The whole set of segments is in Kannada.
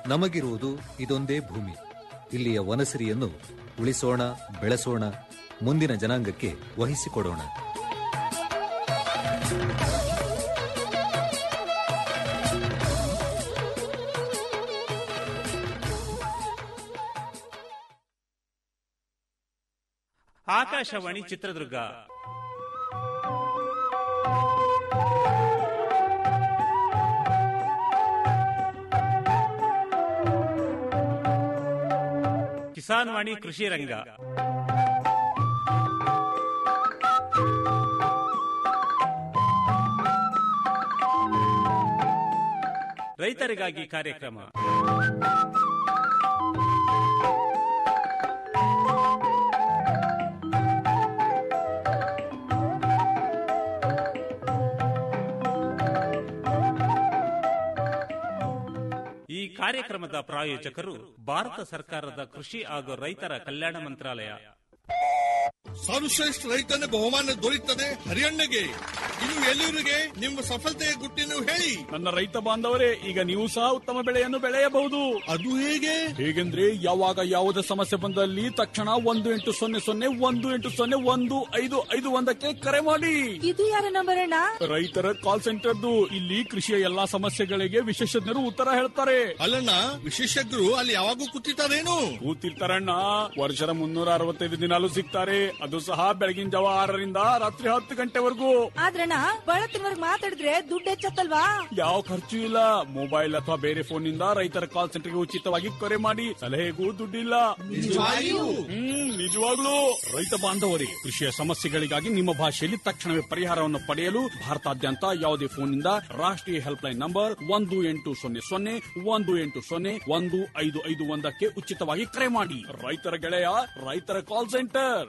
ನಮಗಿರುವುದು ಇದೊಂದೇ ಭೂಮಿ ಇಲ್ಲಿಯ ವನಸಿರಿಯನ್ನು ಉಳಿಸೋಣ ಬೆಳೆಸೋಣ ಮುಂದಿನ ಜನಾಂಗಕ್ಕೆ ವಹಿಸಿಕೊಡೋಣ ಆಕಾಶವಾಣಿ ಚಿತ್ರದುರ್ಗ ಕಿಸಾನ್ ವಾಣಿ ಕೃಷಿ ರಂಗ ರೈತರಿಗಾಗಿ ಕಾರ್ಯಕ್ರಮ ಈ ಕಾರ್ಯಕ್ರಮದ ಪ್ರಾಯೋಜಕರು ಭಾರತ ಸರ್ಕಾರದ ಕೃಷಿ ಹಾಗೂ ರೈತರ ಕಲ್ಯಾಣ ಮಂತ್ರಾಲಯ ಸರ್ವಶ್ರೇಷ್ಠ ರೈತನ ಬಹುಮಾನ ದೊರೆಯುತ್ತದೆ ಹರಿಯಣ್ಣಗೆ ಇನ್ನು ಎಲ್ಲರಿಗೆ ನಿಮ್ಮ ಸಫಲತೆಯ ಗುಟ್ಟಿನ ಹೇಳಿ ನನ್ನ ರೈತ ಬಾಂಧವರೇ ಈಗ ನೀವು ಸಹ ಉತ್ತಮ ಬೆಳೆಯನ್ನು ಬೆಳೆಯಬಹುದು ಅದು ಹೇಗೆ ಹೇಗೆಂದ್ರೆ ಯಾವಾಗ ಯಾವುದೇ ಸಮಸ್ಯೆ ಬಂದಲ್ಲಿ ತಕ್ಷಣ ಒಂದು ಎಂಟು ಸೊನ್ನೆ ಸೊನ್ನೆ ಒಂದು ಎಂಟು ಸೊನ್ನೆ ಒಂದು ಐದು ಐದು ಒಂದಕ್ಕೆ ಕರೆ ಮಾಡಿ ಇದು ಯಾರ ನಂಬರ್ ಅಣ್ಣ ರೈತರ ಕಾಲ್ ಸೆಂಟರ್ದು ಇಲ್ಲಿ ಕೃಷಿಯ ಎಲ್ಲಾ ಸಮಸ್ಯೆಗಳಿಗೆ ವಿಶೇಷಜ್ಞರು ಉತ್ತರ ಹೇಳ್ತಾರೆ ಅಲ್ಲಣ್ಣ ವಿಶೇಷಜ್ಞರು ಅಲ್ಲಿ ಯಾವಾಗೂ ಕೂತಿರ್ತಾರೇನು ಕೂತಿರ್ತಾರಣ್ಣ ವರ್ಷದ ಮುನ್ನೂರ ಅರವತ್ತೈದು ದಿನಾಲು ಸಿಗ್ತಾರೆ ಅದು ಸಹ ಬೆಳಗಿನ ಜಾವ ಆರರಿಂದ ರಾತ್ರಿ ಹತ್ತು ಗಂಟೆವರೆಗೂ ಆದ್ರಣ್ಣ ಬಳತ್ತಿನವರ್ಗ್ ಮಾತಾಡಿದ್ರೆ ದುಡ್ಡು ಹೆಚ್ಚತ್ತಲ್ವಾ ಯಾವ ಖರ್ಚು ಇಲ್ಲ ಮೊಬೈಲ್ ಅಥವಾ ಬೇರೆ ಫೋನ್ ನಿಂದ ರೈತರ ಕಾಲ್ ಸೆಂಟರ್ಗೆ ಉಚಿತವಾಗಿ ಕರೆ ಮಾಡಿ ಸಲಹೆಗೂ ದುಡ್ಡಿಲ್ಲ ಹ್ಮ್ ನಿಜವಾಗ್ಲೂ ರೈತ ಬಾಂಧವರೇ ಕೃಷಿಯ ಸಮಸ್ಯೆಗಳಿಗಾಗಿ ನಿಮ್ಮ ಭಾಷೆಯಲ್ಲಿ ತಕ್ಷಣವೇ ಪರಿಹಾರವನ್ನು ಪಡೆಯಲು ಭಾರತಾದ್ಯಂತ ಯಾವುದೇ ಫೋನ್ನಿಂದ ರಾಷ್ಟ್ರೀಯ ಹೆಲ್ಪ್ಲೈನ್ ನಂಬರ್ ಒಂದು ಎಂಟು ಸೊನ್ನೆ ಸೊನ್ನೆ ಒಂದು ಎಂಟು ಸೊನ್ನೆ ಒಂದು ಐದು ಐದು ಒಂದಕ್ಕೆ ಉಚಿತವಾಗಿ ಕರೆ ಮಾಡಿ ರೈತರ ಗೆಳೆಯ ರೈತರ ಕಾಲ್ ಸೆಂಟರ್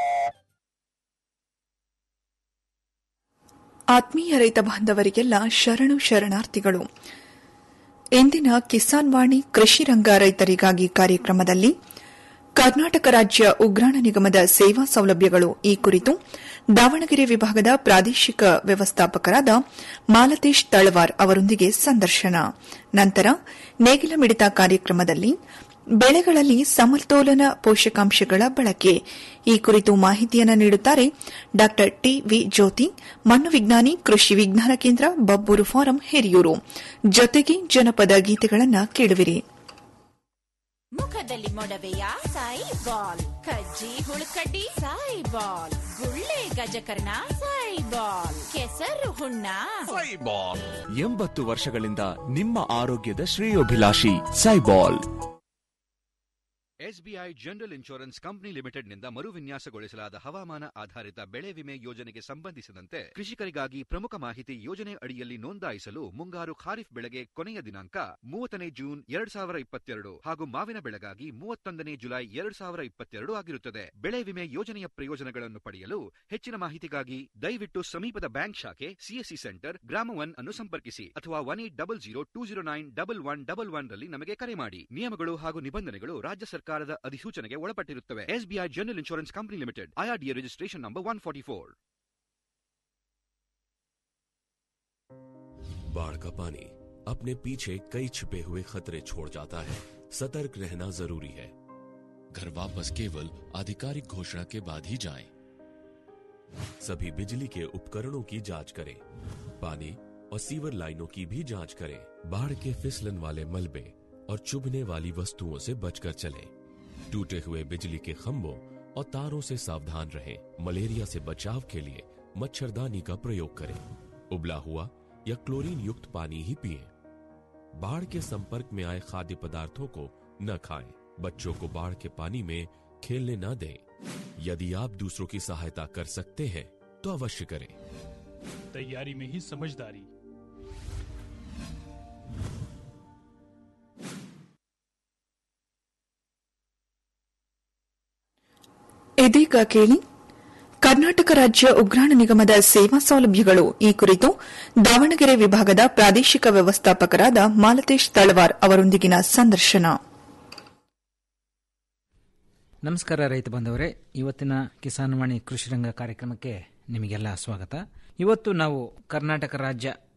ಆತ್ಮೀಯ ರೈತ ಬಾಂಧವರಿಗೆಲ್ಲ ಶರಣು ಶರಣಾರ್ಥಿಗಳು ಇಂದಿನ ಕಿಸಾನ್ ವಾಣಿ ಕೃಷಿ ರಂಗ ರೈತರಿಗಾಗಿ ಕಾರ್ಯಕ್ರಮದಲ್ಲಿ ಕರ್ನಾಟಕ ರಾಜ್ಯ ಉಗ್ರಾಣ ನಿಗಮದ ಸೇವಾ ಸೌಲಭ್ಯಗಳು ಈ ಕುರಿತು ದಾವಣಗೆರೆ ವಿಭಾಗದ ಪ್ರಾದೇಶಿಕ ವ್ಯವಸ್ಥಾಪಕರಾದ ಮಾಲತೇಶ್ ತಳವಾರ್ ಅವರೊಂದಿಗೆ ಸಂದರ್ಶನ ನಂತರ ನೇಗಿಲ ಮಿಡಿತ ಕಾರ್ಯಕ್ರಮದಲ್ಲಿ ಬೆಳೆಗಳಲ್ಲಿ ಸಮತೋಲನ ಪೋಷಕಾಂಶಗಳ ಬಳಕೆ ಈ ಕುರಿತು ಮಾಹಿತಿಯನ್ನು ನೀಡುತ್ತಾರೆ ಡಾ ಟಿವಿ ಜ್ಯೋತಿ ಮಣ್ಣು ವಿಜ್ಞಾನಿ ಕೃಷಿ ವಿಜ್ಞಾನ ಕೇಂದ್ರ ಬಬ್ಬೂರು ಫಾರಂ ಹಿರಿಯೂರು ಜೊತೆಗೆ ಜನಪದ ಗೀತೆಗಳನ್ನು ಕೇಳುವಿರಿ ಮುಖದಲ್ಲಿ ಮೊಡವೆಯ ಸಾಯಿ ಬಾಲ್ ಕಜ್ಜಿ ಹುಳುಕಡ್ಡಿ ಸಾಯಿ ಬಾಲ್ ಗುಳ್ಳೆ ಗಜಕರ್ಣ ಸಾಯಿ ಬಾಲ್ ಕೆಸರು ಹುಣ್ಣ ಎಂಬತ್ತು ವರ್ಷಗಳಿಂದ ನಿಮ್ಮ ಆರೋಗ್ಯದ ಶ್ರೇಯೋಭಿಲಾಷಿ Saibol SBI general insurance company ಲಿಮಿಟೆಡ್ನಿಂದ ಮರುವಿನ್ಯಾಸಗೊಳಿಸಲಾದ ಹವಾಮಾನ ಆಧಾರಿತ ಬೆಳೆ ವಿಮೆ ಯೋಜನೆಗೆ ಸಂಬಂಧಿಸಿದಂತೆ ಕೃಷಿಕರಿಗಾಗಿ ಪ್ರಮುಖ ಮಾಹಿತಿ ಯೋಜನೆ ಅಡಿಯಲ್ಲಿ ನೋಂದಾಯಿಸಲು ಮುಂಗಾರು ಖಾರಿಫ್ ಬೆಳೆಗೆ ಕೊನೆಯ ದಿನಾಂಕ ಮೂವತ್ತನೇ ಜೂನ್ ಎರಡ್ ಸಾವಿರ ಇಪ್ಪತ್ತೆರಡು ಹಾಗೂ ಮಾವಿನ ಬೆಳೆಗಾಗಿ ಮೂವತ್ತೊಂದನೇ ಜುಲೈ ಎರಡ್ ಸಾವಿರ ಇಪ್ಪತ್ತೆರಡು ಆಗಿರುತ್ತದೆ ಬೆಳೆ ವಿಮೆ ಯೋಜನೆಯ ಪ್ರಯೋಜನಗಳನ್ನು ಪಡೆಯಲು ಹೆಚ್ಚಿನ ಮಾಹಿತಿಗಾಗಿ ದಯವಿಟ್ಟು ಸಮೀಪದ ಬ್ಯಾಂಕ್ ಶಾಖೆ ಸಿಎಸ್ಸಿ ಸೆಂಟರ್ ಗ್ರಾಮ ಒನ್ ಅನ್ನು ಸಂಪರ್ಕಿಸಿ ಅಥವಾ one eight double zero two zero nine double one double one ರಲ್ಲಿ ನಮಗೆ ಕರೆ ಮಾಡಿ ನಿಯಮಗಳು ಹಾಗೂ ನಿಬಂಧನೆಗಳು ರಾಜ್ಯ ಸರ್ಕಾರದ ಅಧಿಸೂಚನೆಗೆ ಒಳಪಟ್ಟಿರುತ್ತವೆ SBI general insurance company limited IRDA registration number one forty four बाढ़ का पानी अपने पीछे कई छिपे हुए खतरे छोड़ जाता है सतर्क रहना जरूरी है घर वापस केवल आधिकारिक घोषणा के बाद ही जाएं। सभी बिजली के उपकरणों की जांच करें पानी और सीवर लाइनों की भी जांच करें बाढ़ के फिसलन वाले मलबे और चुभने वाली वस्तुओं से बचकर चलें टूटे हुए बिजली के खंभों और तारों से सावधान रहें मलेरिया से बचाव के लिए मच्छरदानी का प्रयोग करें उबला हुआ या क्लोरीन युक्त पानी ही पिएं बाढ़ के संपर्क में आए खाद्य पदार्थों को न खाएं बच्चों को बाढ़ के पानी में खेलने न दें यदि आप दूसरों की सहायता कर सकते हैं तो अवश्य करें तैयारी में ही समझदारी ಇದೀಗ ಕೇಳಿ ಕರ್ನಾಟಕ ರಾಜ್ಯ ಉಗ್ರಾಣ ನಿಗಮದ ಸೇವಾ ಸೌಲಭ್ಯಗಳು ಈ ಕುರಿತು ದಾವಣಗೆರೆ ವಿಭಾಗದ ಪ್ರಾದೇಶಿಕ ವ್ಯವಸ್ಥಾಪಕರಾದ ಮಾಲತೇಶ್ ತಳವಾರ್ ಅವರೊಂದಿಗಿನ ಸಂದರ್ಶನ ನಮಸ್ಕಾರ ರೈತ ಬಾಂಧವರೇ ಇವತ್ತಿನ ಕಿಸಾನ್ ವಾಣಿ ಕೃಷಿ ರಂಗ ಕಾರ್ಯಕ್ರಮಕ್ಕೆ ನಿಮಗೆಲ್ಲ ಸ್ವಾಗತ ಇವತ್ತು ನಾವು ಕರ್ನಾಟಕ ರಾಜ್ಯ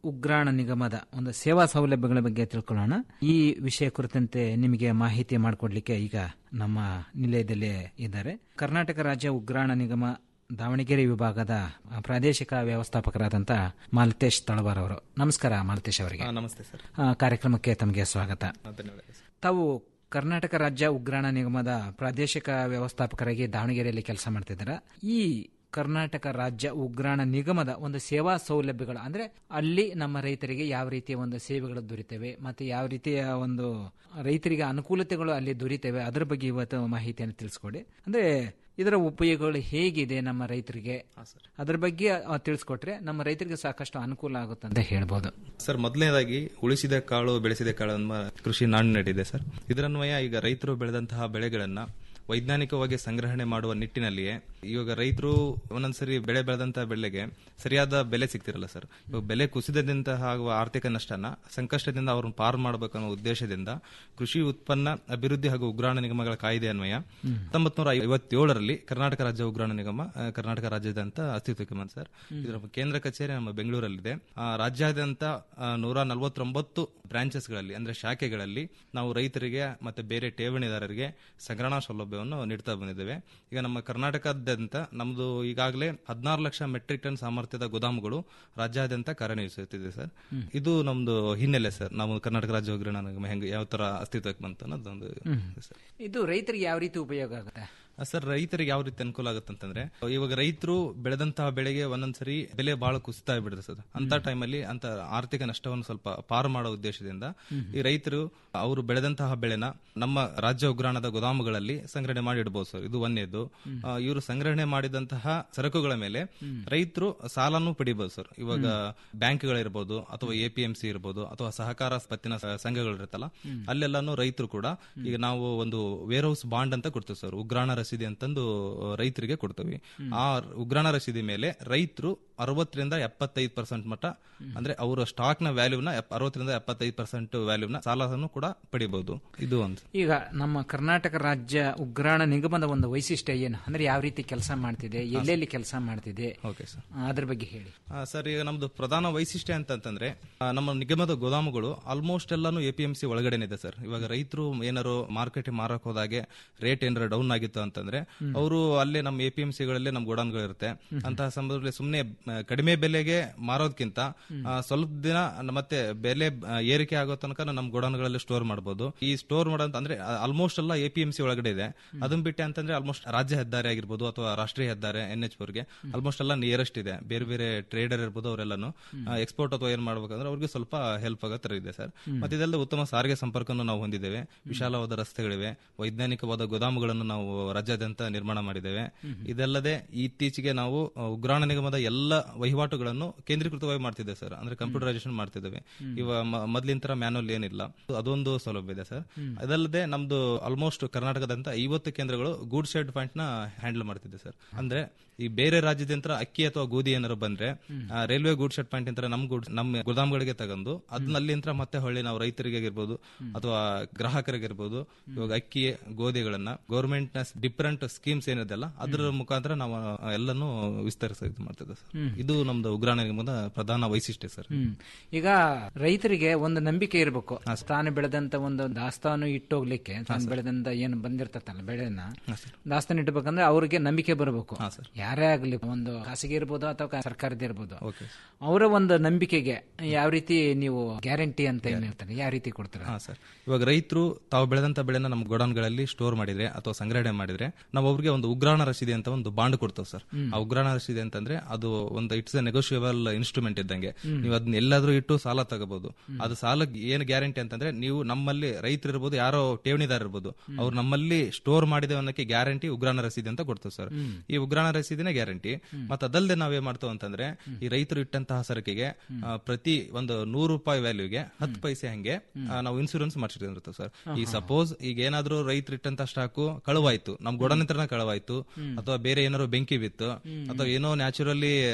ಉಗ್ರಾಣ ನಿಗಮದ ಒಂದು ಸೇವಾ ಸೌಲಭ್ಯಗಳ ಬಗ್ಗೆ ತಿಳ್ಕೊಳ್ಳೋಣ ಈ ವಿಷಯ ಕುರಿತಂತೆ ನಿಮಗೆ ಮಾಹಿತಿ ಮಾಡಿಕೊಡ್ಲಿಕ್ಕೆ ಈಗ ನಮ್ಮ ನಿಲಯದಲ್ಲಿ ಇದ್ದಾರೆ ಕರ್ನಾಟಕ ರಾಜ್ಯ ಉಗ್ರಾಣ ನಿಗಮ ದಾವಣಗೆರೆ ವಿಭಾಗದ ಪ್ರಾದೇಶಿಕ ವ್ಯವಸ್ಥಾಪಕರಾದಂಥ ಮಾಲತೇಶ್ ತಳವಾರ್ ಅವರು ನಮಸ್ಕಾರ ಮಾಲತೇಶ್ ಅವರಿಗೆ ನಮಸ್ತೆ ಸರ್ ಆ, ಕಾರ್ಯಕ್ರಮಕ್ಕೆ ತಮಗೆ ಸ್ವಾಗತ ಧನ್ಯವಾದ ಸರ್ ತಾವು ಕರ್ನಾಟಕ ರಾಜ್ಯ ಉಗ್ರಾಣ ನಿಗಮದ ಪ್ರಾದೇಶಿಕ ವ್ಯವಸ್ಥಾಪಕರಾಗಿ ದಾವಣಗೆರೆಯಲ್ಲಿ ಕೆಲಸ ಮಾಡ್ತಿದ್ದಾರೆ ಈ ಕರ್ನಾಟಕ ರಾಜ್ಯ ಉಗ್ರಾಣ ನಿಗಮದ ಒಂದು ಸೇವಾ ಸೌಲಭ್ಯಗಳು ಅಂದ್ರೆ ಅಲ್ಲಿ ನಮ್ಮ ರೈತರಿಗೆ ಯಾವ ರೀತಿಯ ಒಂದು ಸೇವೆಗಳು ದೊರೀತವೆ ಮತ್ತೆ ಯಾವ ರೀತಿಯ ಒಂದು ರೈತರಿಗೆ ಅನುಕೂಲತೆಗಳು ಅಲ್ಲಿ ದೊರೀತವೆ ಅದರ ಬಗ್ಗೆ ಇವತ್ತು ಮಾಹಿತಿಯನ್ನು ತಿಳಿಸ್ಕೊಡಿ ಅಂದ್ರೆ ಇದರ ಉಪಯೋಗಗಳು ಹೇಗಿದೆ ನಮ್ಮ ರೈತರಿಗೆ ಅದ್ರ ಬಗ್ಗೆ ಆ, ತಿಳಿಸ್ಕೊಟ್ರೆ ನಮ್ಮ ರೈತರಿಗೆ ಸಾಕಷ್ಟು ಅನುಕೂಲ ಆಗುತ್ತೆ ಅಂತ ಹೇಳ್ಬೋದು ಸರ್ ಮೊದಲನೇದಾಗಿ ಉಳಿಸಿದ ಕಾಳು ಬೆಳೆಸಿದ ಕಾಳು ಅನ್ನುವ ಕೃಷಿ ನಾಡು ನಡಿದೆ ಸರ್ ಇದರನ್ವಯ ಈಗ ರೈತರು ಬೆಳೆದಂತಹ ಬೆಳೆಗಳನ್ನ ವೈಜ್ಞಾನಿಕವಾಗಿ ಸಂಗ್ರಹಣೆ ಮಾಡುವ ನಿಟ್ಟಿನಲ್ಲಿಯೇ ಇವಾಗ ರೈತರು ಒಂದೊಂದ್ಸರಿ ಬೆಳೆ ಬೆಳೆದಂತಹ ಬೆಳೆಗೆ ಸರಿಯಾದ ಬೆಲೆ ಸಿಗ್ತಿರಲ್ಲ ಸರ್ ಇವಾಗ ಬೆಲೆ ಕುಸಿತದಿಂದ ಆಗುವ ಆರ್ಥಿಕ ನಷ್ಟನ ಸಂಕಷ್ಟದಿಂದ ಅವ್ರನ್ನ ಪಾರು ಮಾಡಬೇಕನ್ನೋ ಉದ್ದೇಶದಿಂದ ಕೃಷಿ ಉತ್ಪನ್ನ ಅಭಿವೃದ್ಧಿ ಹಾಗೂ ಉಗ್ರಾಣ ನಿಗಮಗಳ ಕಾಯ್ದೆ ಅನ್ವಯ ಹತ್ತೊಂಬತ್ ನೂರ ಐವತ್ತೇಳರಲ್ಲಿ ಕರ್ನಾಟಕ ರಾಜ್ಯ ಉಗ್ರಾಣ ನಿಗಮ ಆ, ಕರ್ನಾಟಕ ರಾಜ್ಯದಂತ ಅಸ್ತಿತ್ವಕ್ಕೆ ಬಂತು ಸರ್ ಇದರ ಕೇಂದ್ರ ಕಚೇರಿ ನಮ್ಮ ಬೆಂಗಳೂರಲ್ಲಿದೆ ಆ, ರಾಜ್ಯಾದ್ಯಂತ ಆ, ನೂರ ನಲವತ್ತೊಂಬತ್ತು ಬ್ರಾಂಚಸ್ಗಳಲ್ಲಿ ಅಂದ್ರೆ ಶಾಖೆಗಳಲ್ಲಿ ನಾವು ರೈತರಿಗೆ ಮತ್ತೆ ಬೇರೆ ಠೇವಣಿದಾರರಿಗೆ ಸಂಗ್ರಹಣಾ ಸೌಲಭ್ಯವನ್ನು ನೀಡ್ತಾ ಬಂದಿದ್ದೇವೆ ಈಗ ನಮ್ಮ ಕರ್ನಾಟಕದಾದ್ಯಂತ ನಮ್ದು ಈಗಾಗಲೇ ಹದಿನಾರು ಲಕ್ಷ ಮೆಟ್ರಿಕ್ ಟನ್ ಸಾಮರ್ಥ್ಯದ ಗೋದಾಮುಗಳು ರಾಜ್ಯಾದ್ಯಂತ ಕಾರ್ಯನಿರ್ವಹಿಸುತ್ತಿದೆ ಸರ್ ಇದು ನಮ್ದು ಹಿನ್ನೆಲೆ ಸರ್ ನಾವು ಕರ್ನಾಟಕ ರಾಜ್ಯ ಉಗ್ರಾಣ ನಿಗಮ ಹೆಂಗೆ ಯಾವ ತರ ಅಸ್ತಿತ್ವಕ್ಕೆ ಬಂತು ಅನ್ನೋದೊಂದು ಸರ್ ಇದು ರೈತರಿಗೆ ಯಾವ ರೀತಿ ಉಪಯೋಗ ಆಗುತ್ತೆ ಆ, ಸರ್ ರೈತರಿಗೆ ಯಾವ ರೀತಿ ಅನುಕೂಲ ಆಗುತ್ತೆ ಅಂತಂದ್ರೆ ಇವಾಗ ರೈತರು ಬೆಳೆದಂತಹ ಬೆಳೆಗೆ ಒಂದೊಂದ್ಸರಿ ಬೆಲೆ ಬಹಳ ಕುಸಿತಾ ಬಿಡುತ್ತೆ ಸರ್ ಅಂತ ಟೈಮಲ್ಲಿ ಅಂತ ಆರ್ಥಿಕ ನಷ್ಟವನ್ನು ಸ್ವಲ್ಪ ಪಾರು ಮಾಡೋ ಉದ್ದೇಶದಿಂದ ಈ ರೈತರು ಅವರು ಬೆಳೆದಂತಹ ಬೆಳೆನ ನಮ್ಮ ರಾಜ್ಯ ಉಗ್ರಾಣದ ಗೋದಾಮುಗಳಲ್ಲಿ ಸಂಗ್ರಹಣೆ ಮಾಡಿ ಇಡಬಹುದು ಸರ್ ಇದು ಒಂದೇದು ಇವರು ಸಂಗ್ರಹಣೆ ಮಾಡಿದಂತಹ ಸರಕುಗಳ ಮೇಲೆ ರೈತರು ಸಾಲನ್ನು ಪಡಿಬಹುದು ಸರ್ ಇವಾಗ ಬ್ಯಾಂಕ್ಗಳಿರ್ಬೋದು ಅಥವಾ ಎ ಪಿ ಎಂ ಸಿ ಇರ್ಬೋದು ಅಥವಾ ಸಹಕಾರ ಪತ್ತಿನ ಸ- ಸಂಘಗಳಿರುತ್ತಲ್ಲ ಅಲ್ಲೆಲ್ಲಾನು ರೈತರು ಕೂಡ ಈಗ ನಾವು ಒಂದು ವೇರ್ ಹೌಸ್ ಬಾಂಡ್ ಅಂತ ಕೊಡ್ತೀವಿ ಸರ್ ಉಗ್ರಾಣ ರಸೀದಿ ಅಂತಂದು ರೈತರಿಗೆ ಕೊಡ್ತೀವಿ ಆ ಉಗ್ರಾಣ ರಸೀದಿ ಮೇಲೆ ರೈತರು ಅರವತ್ತರಿಂದ ಎಪ್ಪತ್ತೈದು ಪರ್ಸೆಂಟ್ ಮಟ್ಟ ಅಂದ್ರೆ ಅವರ ಸ್ಟಾಕ್ ನ ವ್ಯಾಲ್ಯೂನ ಅರವತ್ತರಿಂದ ಎಪ್ಪತ್ತೈದು ಪರ್ಸೆಂಟ್ ವ್ಯಾಲ್ಯೂನ ಸಾಲವನ್ನು ಕೂಡ ಪಡಿಬಹುದು ಇದು ಒಂದು ಈಗ ನಮ್ಮ ಕರ್ನಾಟಕ ರಾಜ್ಯ ಉಗ್ರಾಣ ನಿಗಮದ ಒಂದು ವೈಶಿಷ್ಟ್ಯ ಏನು ಅಂದ್ರೆ ಯಾವ ರೀತಿ ಕೆಲಸ ಮಾಡ್ತಿದೆ ಎಲ್ಲೆಲ್ಲಿ ಕೆಲಸ ಮಾಡ್ತಿದೆ ಓಕೆ ಸರ್ ಆ, ಅದ್ರ ಬಗ್ಗೆ ಹೇಳಿ ಆ, ಸರ್ ಈಗ ನಮ್ದು ಪ್ರಧಾನ ವೈಶಿಷ್ಟ್ಯ ಅಂತಂತಂದ್ರೆ ಆ, ನಮ್ಮ ನಿಗಮದ ಗೋದಾಮುಗಳು ಆಲ್ಮೋಸ್ಟ್ ಎಲ್ಲಾನು ಎ ಪಿ ಎಂ ಸಿ ಒಳಗಡೆನಿದೆ ಸರ್ ಇವಾಗ ರೈತರು ಏನಾರು ಮಾರ್ಕೆಟ್ ಮಾರಕ್ ಹೋದಾಗೆ ರೇಟ್ ಏನಾರ ಡೌನ್ ಆಗಿತ್ತು ಅಂತಂದ್ರೆ ಅವರು ಅಲ್ಲೇ ನಮ್ಮ ಎ ಪಿ ಎಂ ಸಿಗಳಲ್ಲೇ ನಮ್ಮ ಗೋಡಾನ್ಗಳು ಇರುತ್ತೆ ಅಂತಹ ಸಂದರ್ಭದಲ್ಲಿ ಸುಮ್ಮನೆ ಕಡಿಮೆ ಬೆಲೆಗೆ ಮಾರೋದಕ್ಕಿಂತ ಆ, ಸ್ವಲ್ಪ ದಿನ ನ- ಮತ್ತೆ ಬೆಲೆ ಆ, ಏರಿಕೆ ಆಗೋ ತನಕ ನಮ್ಮ ಗೋಡಾನ್ಗಳಲ್ಲಿ ಸ್ಟೋರ್ ಮಾಡಬಹುದು ಈ ಸ್ಟೋರ್ ಮಾಡೋಂತ ಅಂದ್ರೆ ಆಲ್ಮೋಸ್ಟ್ ಎಲ್ಲ ಎ ಪಿ ಎಂ ಸಿ ಒಳಗಡೆ ಇದೆ ಅದನ್ನ ಬಿಟ್ಟೆ ಅಂತಂದ್ರೆ ಆಲ್ಮೋಸ್ಟ್ ರಾಜ್ಯ ಹೆದ್ದಾರಿ ಆಗಿರ್ಬೋದು ಅಥವಾ ರಾಷ್ಟ್ರೀಯ ಹೆದ್ದಾರಿ ಎನ್ ಎಚ್ ಗೆ ಆಲ್ಮೋಸ್ಟ್ ಎಲ್ಲ ನಿಯರೆಸ್ಟ್ ಇದೆ ಬೇರೆ ಬೇರೆ ಟ್ರೇಡರ್ ಇರ್ಬೋದು ಅವರೆಲ್ಲಾನು ಎಕ್ಸ್ಪೋರ್ಟ್ ಅಥವಾ ಏನ್ ಮಾಡ್ಬೇಕಂದ್ರೆ ಅವ್ರಿಗೆ ಸ್ವಲ್ಪ ಹೆಲ್ಪ್ ಆಗೋ ತರ ಇದೆ ಸರ್ ಮತ್ತೆ ಇದಲ್ಲದೆ ಉತ್ತಮ ಸಾರಿಗೆ ಸಂಪರ್ಕವನ್ನು ನಾವು ಹೊಂದಿದ್ದೇವೆ ವಿಶಾಲವಾದ ರಸ್ತೆಗಳಿವೆ ವೈಜ್ಞಾನಿಕವಾದ ಗೋದಾಮುಗಳನ್ನು ನಾವು ರಾಜ್ಯಾದ್ಯಂತ ನಿರ್ಮಾಣ ಮಾಡಿದ್ದೇವೆ ಇದಲ್ಲದೆ ಇತ್ತೀಚೆಗೆ ನಾವು ಅಹ್, ಉಗ್ರಾಣ ನಿಗಮದ ಎಲ್ಲ ವಹಿವಾಟುಗಳನ್ನು ಕೇಂದ್ರೀಕೃತವಾಗಿ ಮಾಡ್ತಿದ್ದೇವೆ ಸರ್ ಅಂದ್ರೆ ಕಂಪ್ಯೂಟರೈಸೇಷನ್ ಮಾಡ್ತಿದ್ದೇವೆ ಇವ ಮ- ಮೊದ್ಲಿನ ತರ ಮ್ಯಾನುವಲ್ ಏನಿಲ್ಲ ಅದೊಂದು ಸೌಲಭ್ಯ ಇದೆ ಸರ್ ಅದಲ್ಲದೆ ನಮ್ದು ಆಲ್ಮೋಸ್ಟ್ ಕರ್ನಾಟಕದಂತ ಐವತ್ತು ಕೇಂದ್ರಗಳು ಗೂಡ್ ಶೆಡ್ ಪಾಯಿಂಟ್ ನ ಹ್ಯಾಂಡಲ್ ಮಾಡ್ತಿದೆ ಸರ್ ಅಂದ್ರೆ ಈ ಬೇರೆ ರಾಜ್ಯದಿಂದ ಅಕ್ಕಿ ಅಥವಾ ಗೋಧಿ ಏನಾರು ಬಂದ್ರೆ ಆ, ರೈಲ್ವೆ ಗೂಡ್ ಶೆಡ್ ಪಾಯಿಂಟ್ ಅಂತ ನಮ್ ಗೂಡ್ ನಮ್ಮ ಗೋದಾಮ್ಗಳಿಗೆ ತಗೊಂಡು ಅದನ್ನ ಅಲ್ಲಿಂದ ಮತ್ತೆ ಹೊಳ್ಳಿ ನಾವು ರೈತರಿಗೆ ಆಗಿರ್ಬೋದು ಅಥವಾ ಗ್ರಾಹಕರಿಗೆ ಇರ್ಬೋದು ಇವಾಗ ಅಕ್ಕಿ ಗೋಧಿಗಳನ್ನ ಗೌರ್ಮೆಂಟ್ ನ ಡಿಫರೆಂಟ್ ಸ್ಕೀಮ್ಸ್ ಏನಿದೆಲ್ಲ ಅದ್ರ ಮುಖಾಂತರ ನಾವು ಎಲ್ಲಾನು ವಿಸ್ತರಿಸ ಇದು ಮಾಡ್ತಿದ್ದೆ ಸರ್ ಇದು ನಮ್ದು ಉಗ್ರಾಣ ನಿಗಮದ ಪ್ರಧಾನ ವೈಶಿಷ್ಟ್ಯ ಸರ್ ಹ್ಮ್. ಈಗ ರೈತರಿಗೆ ಒಂದು ನಂಬಿಕೆ ಇರಬೇಕು ತಾನು ಬೆಳೆದಂತ ಒಂದು ದಾಸ್ತಾನು ಇಟ್ಟೋಗ್ಲಿಕ್ಕೆ ತಾನು ಬೆಳೆದಂತ ಏನು ಬಂದಿರ್ತಲ್ಲ ಬೆಳೆನ ದಾಸ್ತಾನು ಇಟ್ಬೇಕಂದ್ರೆ ಅವ್ರಿಗೆ ನಂಬಿಕೆ ಬರಬೇಕು ಯಾರೇ ಆಗಲಿ ಒಂದು ಖಾಸಗಿ ಇರ್ಬೋದು ಅಥವಾ ಸರ್ಕಾರದ ಇರ್ಬೋದು ಅವರ ಒಂದು ನಂಬಿಕೆಗೆ ಯಾವ ರೀತಿ ನೀವು ಗ್ಯಾರಂಟಿ ಅಂತ ಏನ್ ಹೇಳ್ತಾರೆ ಯಾವ ರೀತಿ ಕೊಡ್ತಾರೆ ಹಾ ಸರ್ ಇವಾಗ ರೈತರು ತಾವು ಬೆಳೆದಂತ ಬೆಳೆನ ನಮ್ಮ ಗೋಡೌನ್ಗಳಲ್ಲಿ ಸ್ಟೋರ್ ಮಾಡಿದ್ರೆ ಅಥವಾ ಸಂಗ್ರಹಣೆ ಮಾಡಿದ್ರೆ ನಾವು ಅವ್ರಿಗೆ ಒಂದು ಉಗ್ರಾಣ ರಸೀದಿ ಅಂತ ಒಂದು ಬಾಂಡ್ ಕೊಡ್ತೇವೆ ಸರ್ ಆ ಉಗ್ರಾಣ ರಸೀದಿ ಅಂತಂದ್ರೆ ಅದು ಒಂದು ಇಟ್ಸ್ ಎ ನೆಗೋಷಿಯಬಲ್ ಇನ್ಸ್ಟ್ರೂಮೆಂಟ್ ಇದ್ದಂಗೆ ನೀವು ಅದನ್ನ ಎಲ್ಲಾದ್ರೂ ಇಟ್ಟು ಸಾಲ ತಗೋಬಹುದು ಅದು ಸಾಲಕ್ಕೆ ಏನು ಗ್ಯಾರಂಟಿ ಅಂತಂದ್ರೆ ನೀವು ನಮ್ಮಲ್ಲಿ ರೈತರು ಇರ್ಬೋದು ಯಾರೋ ಠೇವಣಿದಾರ ಇರ್ಬೋದು ಅವ್ರು ನಮ್ಮಲ್ಲಿ ಸ್ಟೋರ್ ಮಾಡಿದೆ ಅನ್ನೋಕೆ ಗ್ಯಾರಂಟಿ ಉಗ್ರಾಣ ರಸೀದಿ ಅಂತ ಕೊಡ್ತೇವೆ ಸರ್ ಈ ಉಗ್ರಾಣ ರಸೀದಿನೇ ಗ್ಯಾರಂಟಿ ಮತ್ತೆ ಅದಲ್ಲದೆ ನಾವೇನ್ ಮಾಡ್ತೇವೆ ಅಂತಂದ್ರೆ ಈ ರೈತರು ಇಟ್ಟಂತಹ ಸರಕಿಗೆ ಆ, ಪ್ರತಿ ಒಂದು ನೂರು ರೂಪಾಯಿ ವ್ಯಾಲ್ಯೂಗೆ ಹತ್ತು ಪೈಸೆ ಹಂಗೆ ಆ, ನಾವು ಇನ್ಸೂರೆನ್ಸ್ ಮಾಡಿಸಿರ್ತೇವೆ ಸರ್ ಈ ಸಪೋಸ್ ಈಗ ಏನಾದ್ರೂ ರೈತರು ಇಟ್ಟಂತ ಸ್ಟಾಕು ಕಳುವಾಯ್ತು ನಮ್ ಗೋಡನ್ ಹತ್ರನ ಕಳುವಾಯ್ತು ಅಥವಾ ಬೇರೆ ಏನಾದ್ರು ಬೆಂಕಿ ಬಿತ್ತು ಅಥವಾ ಏನೋ ನ್ಯಾಚುರಲಿ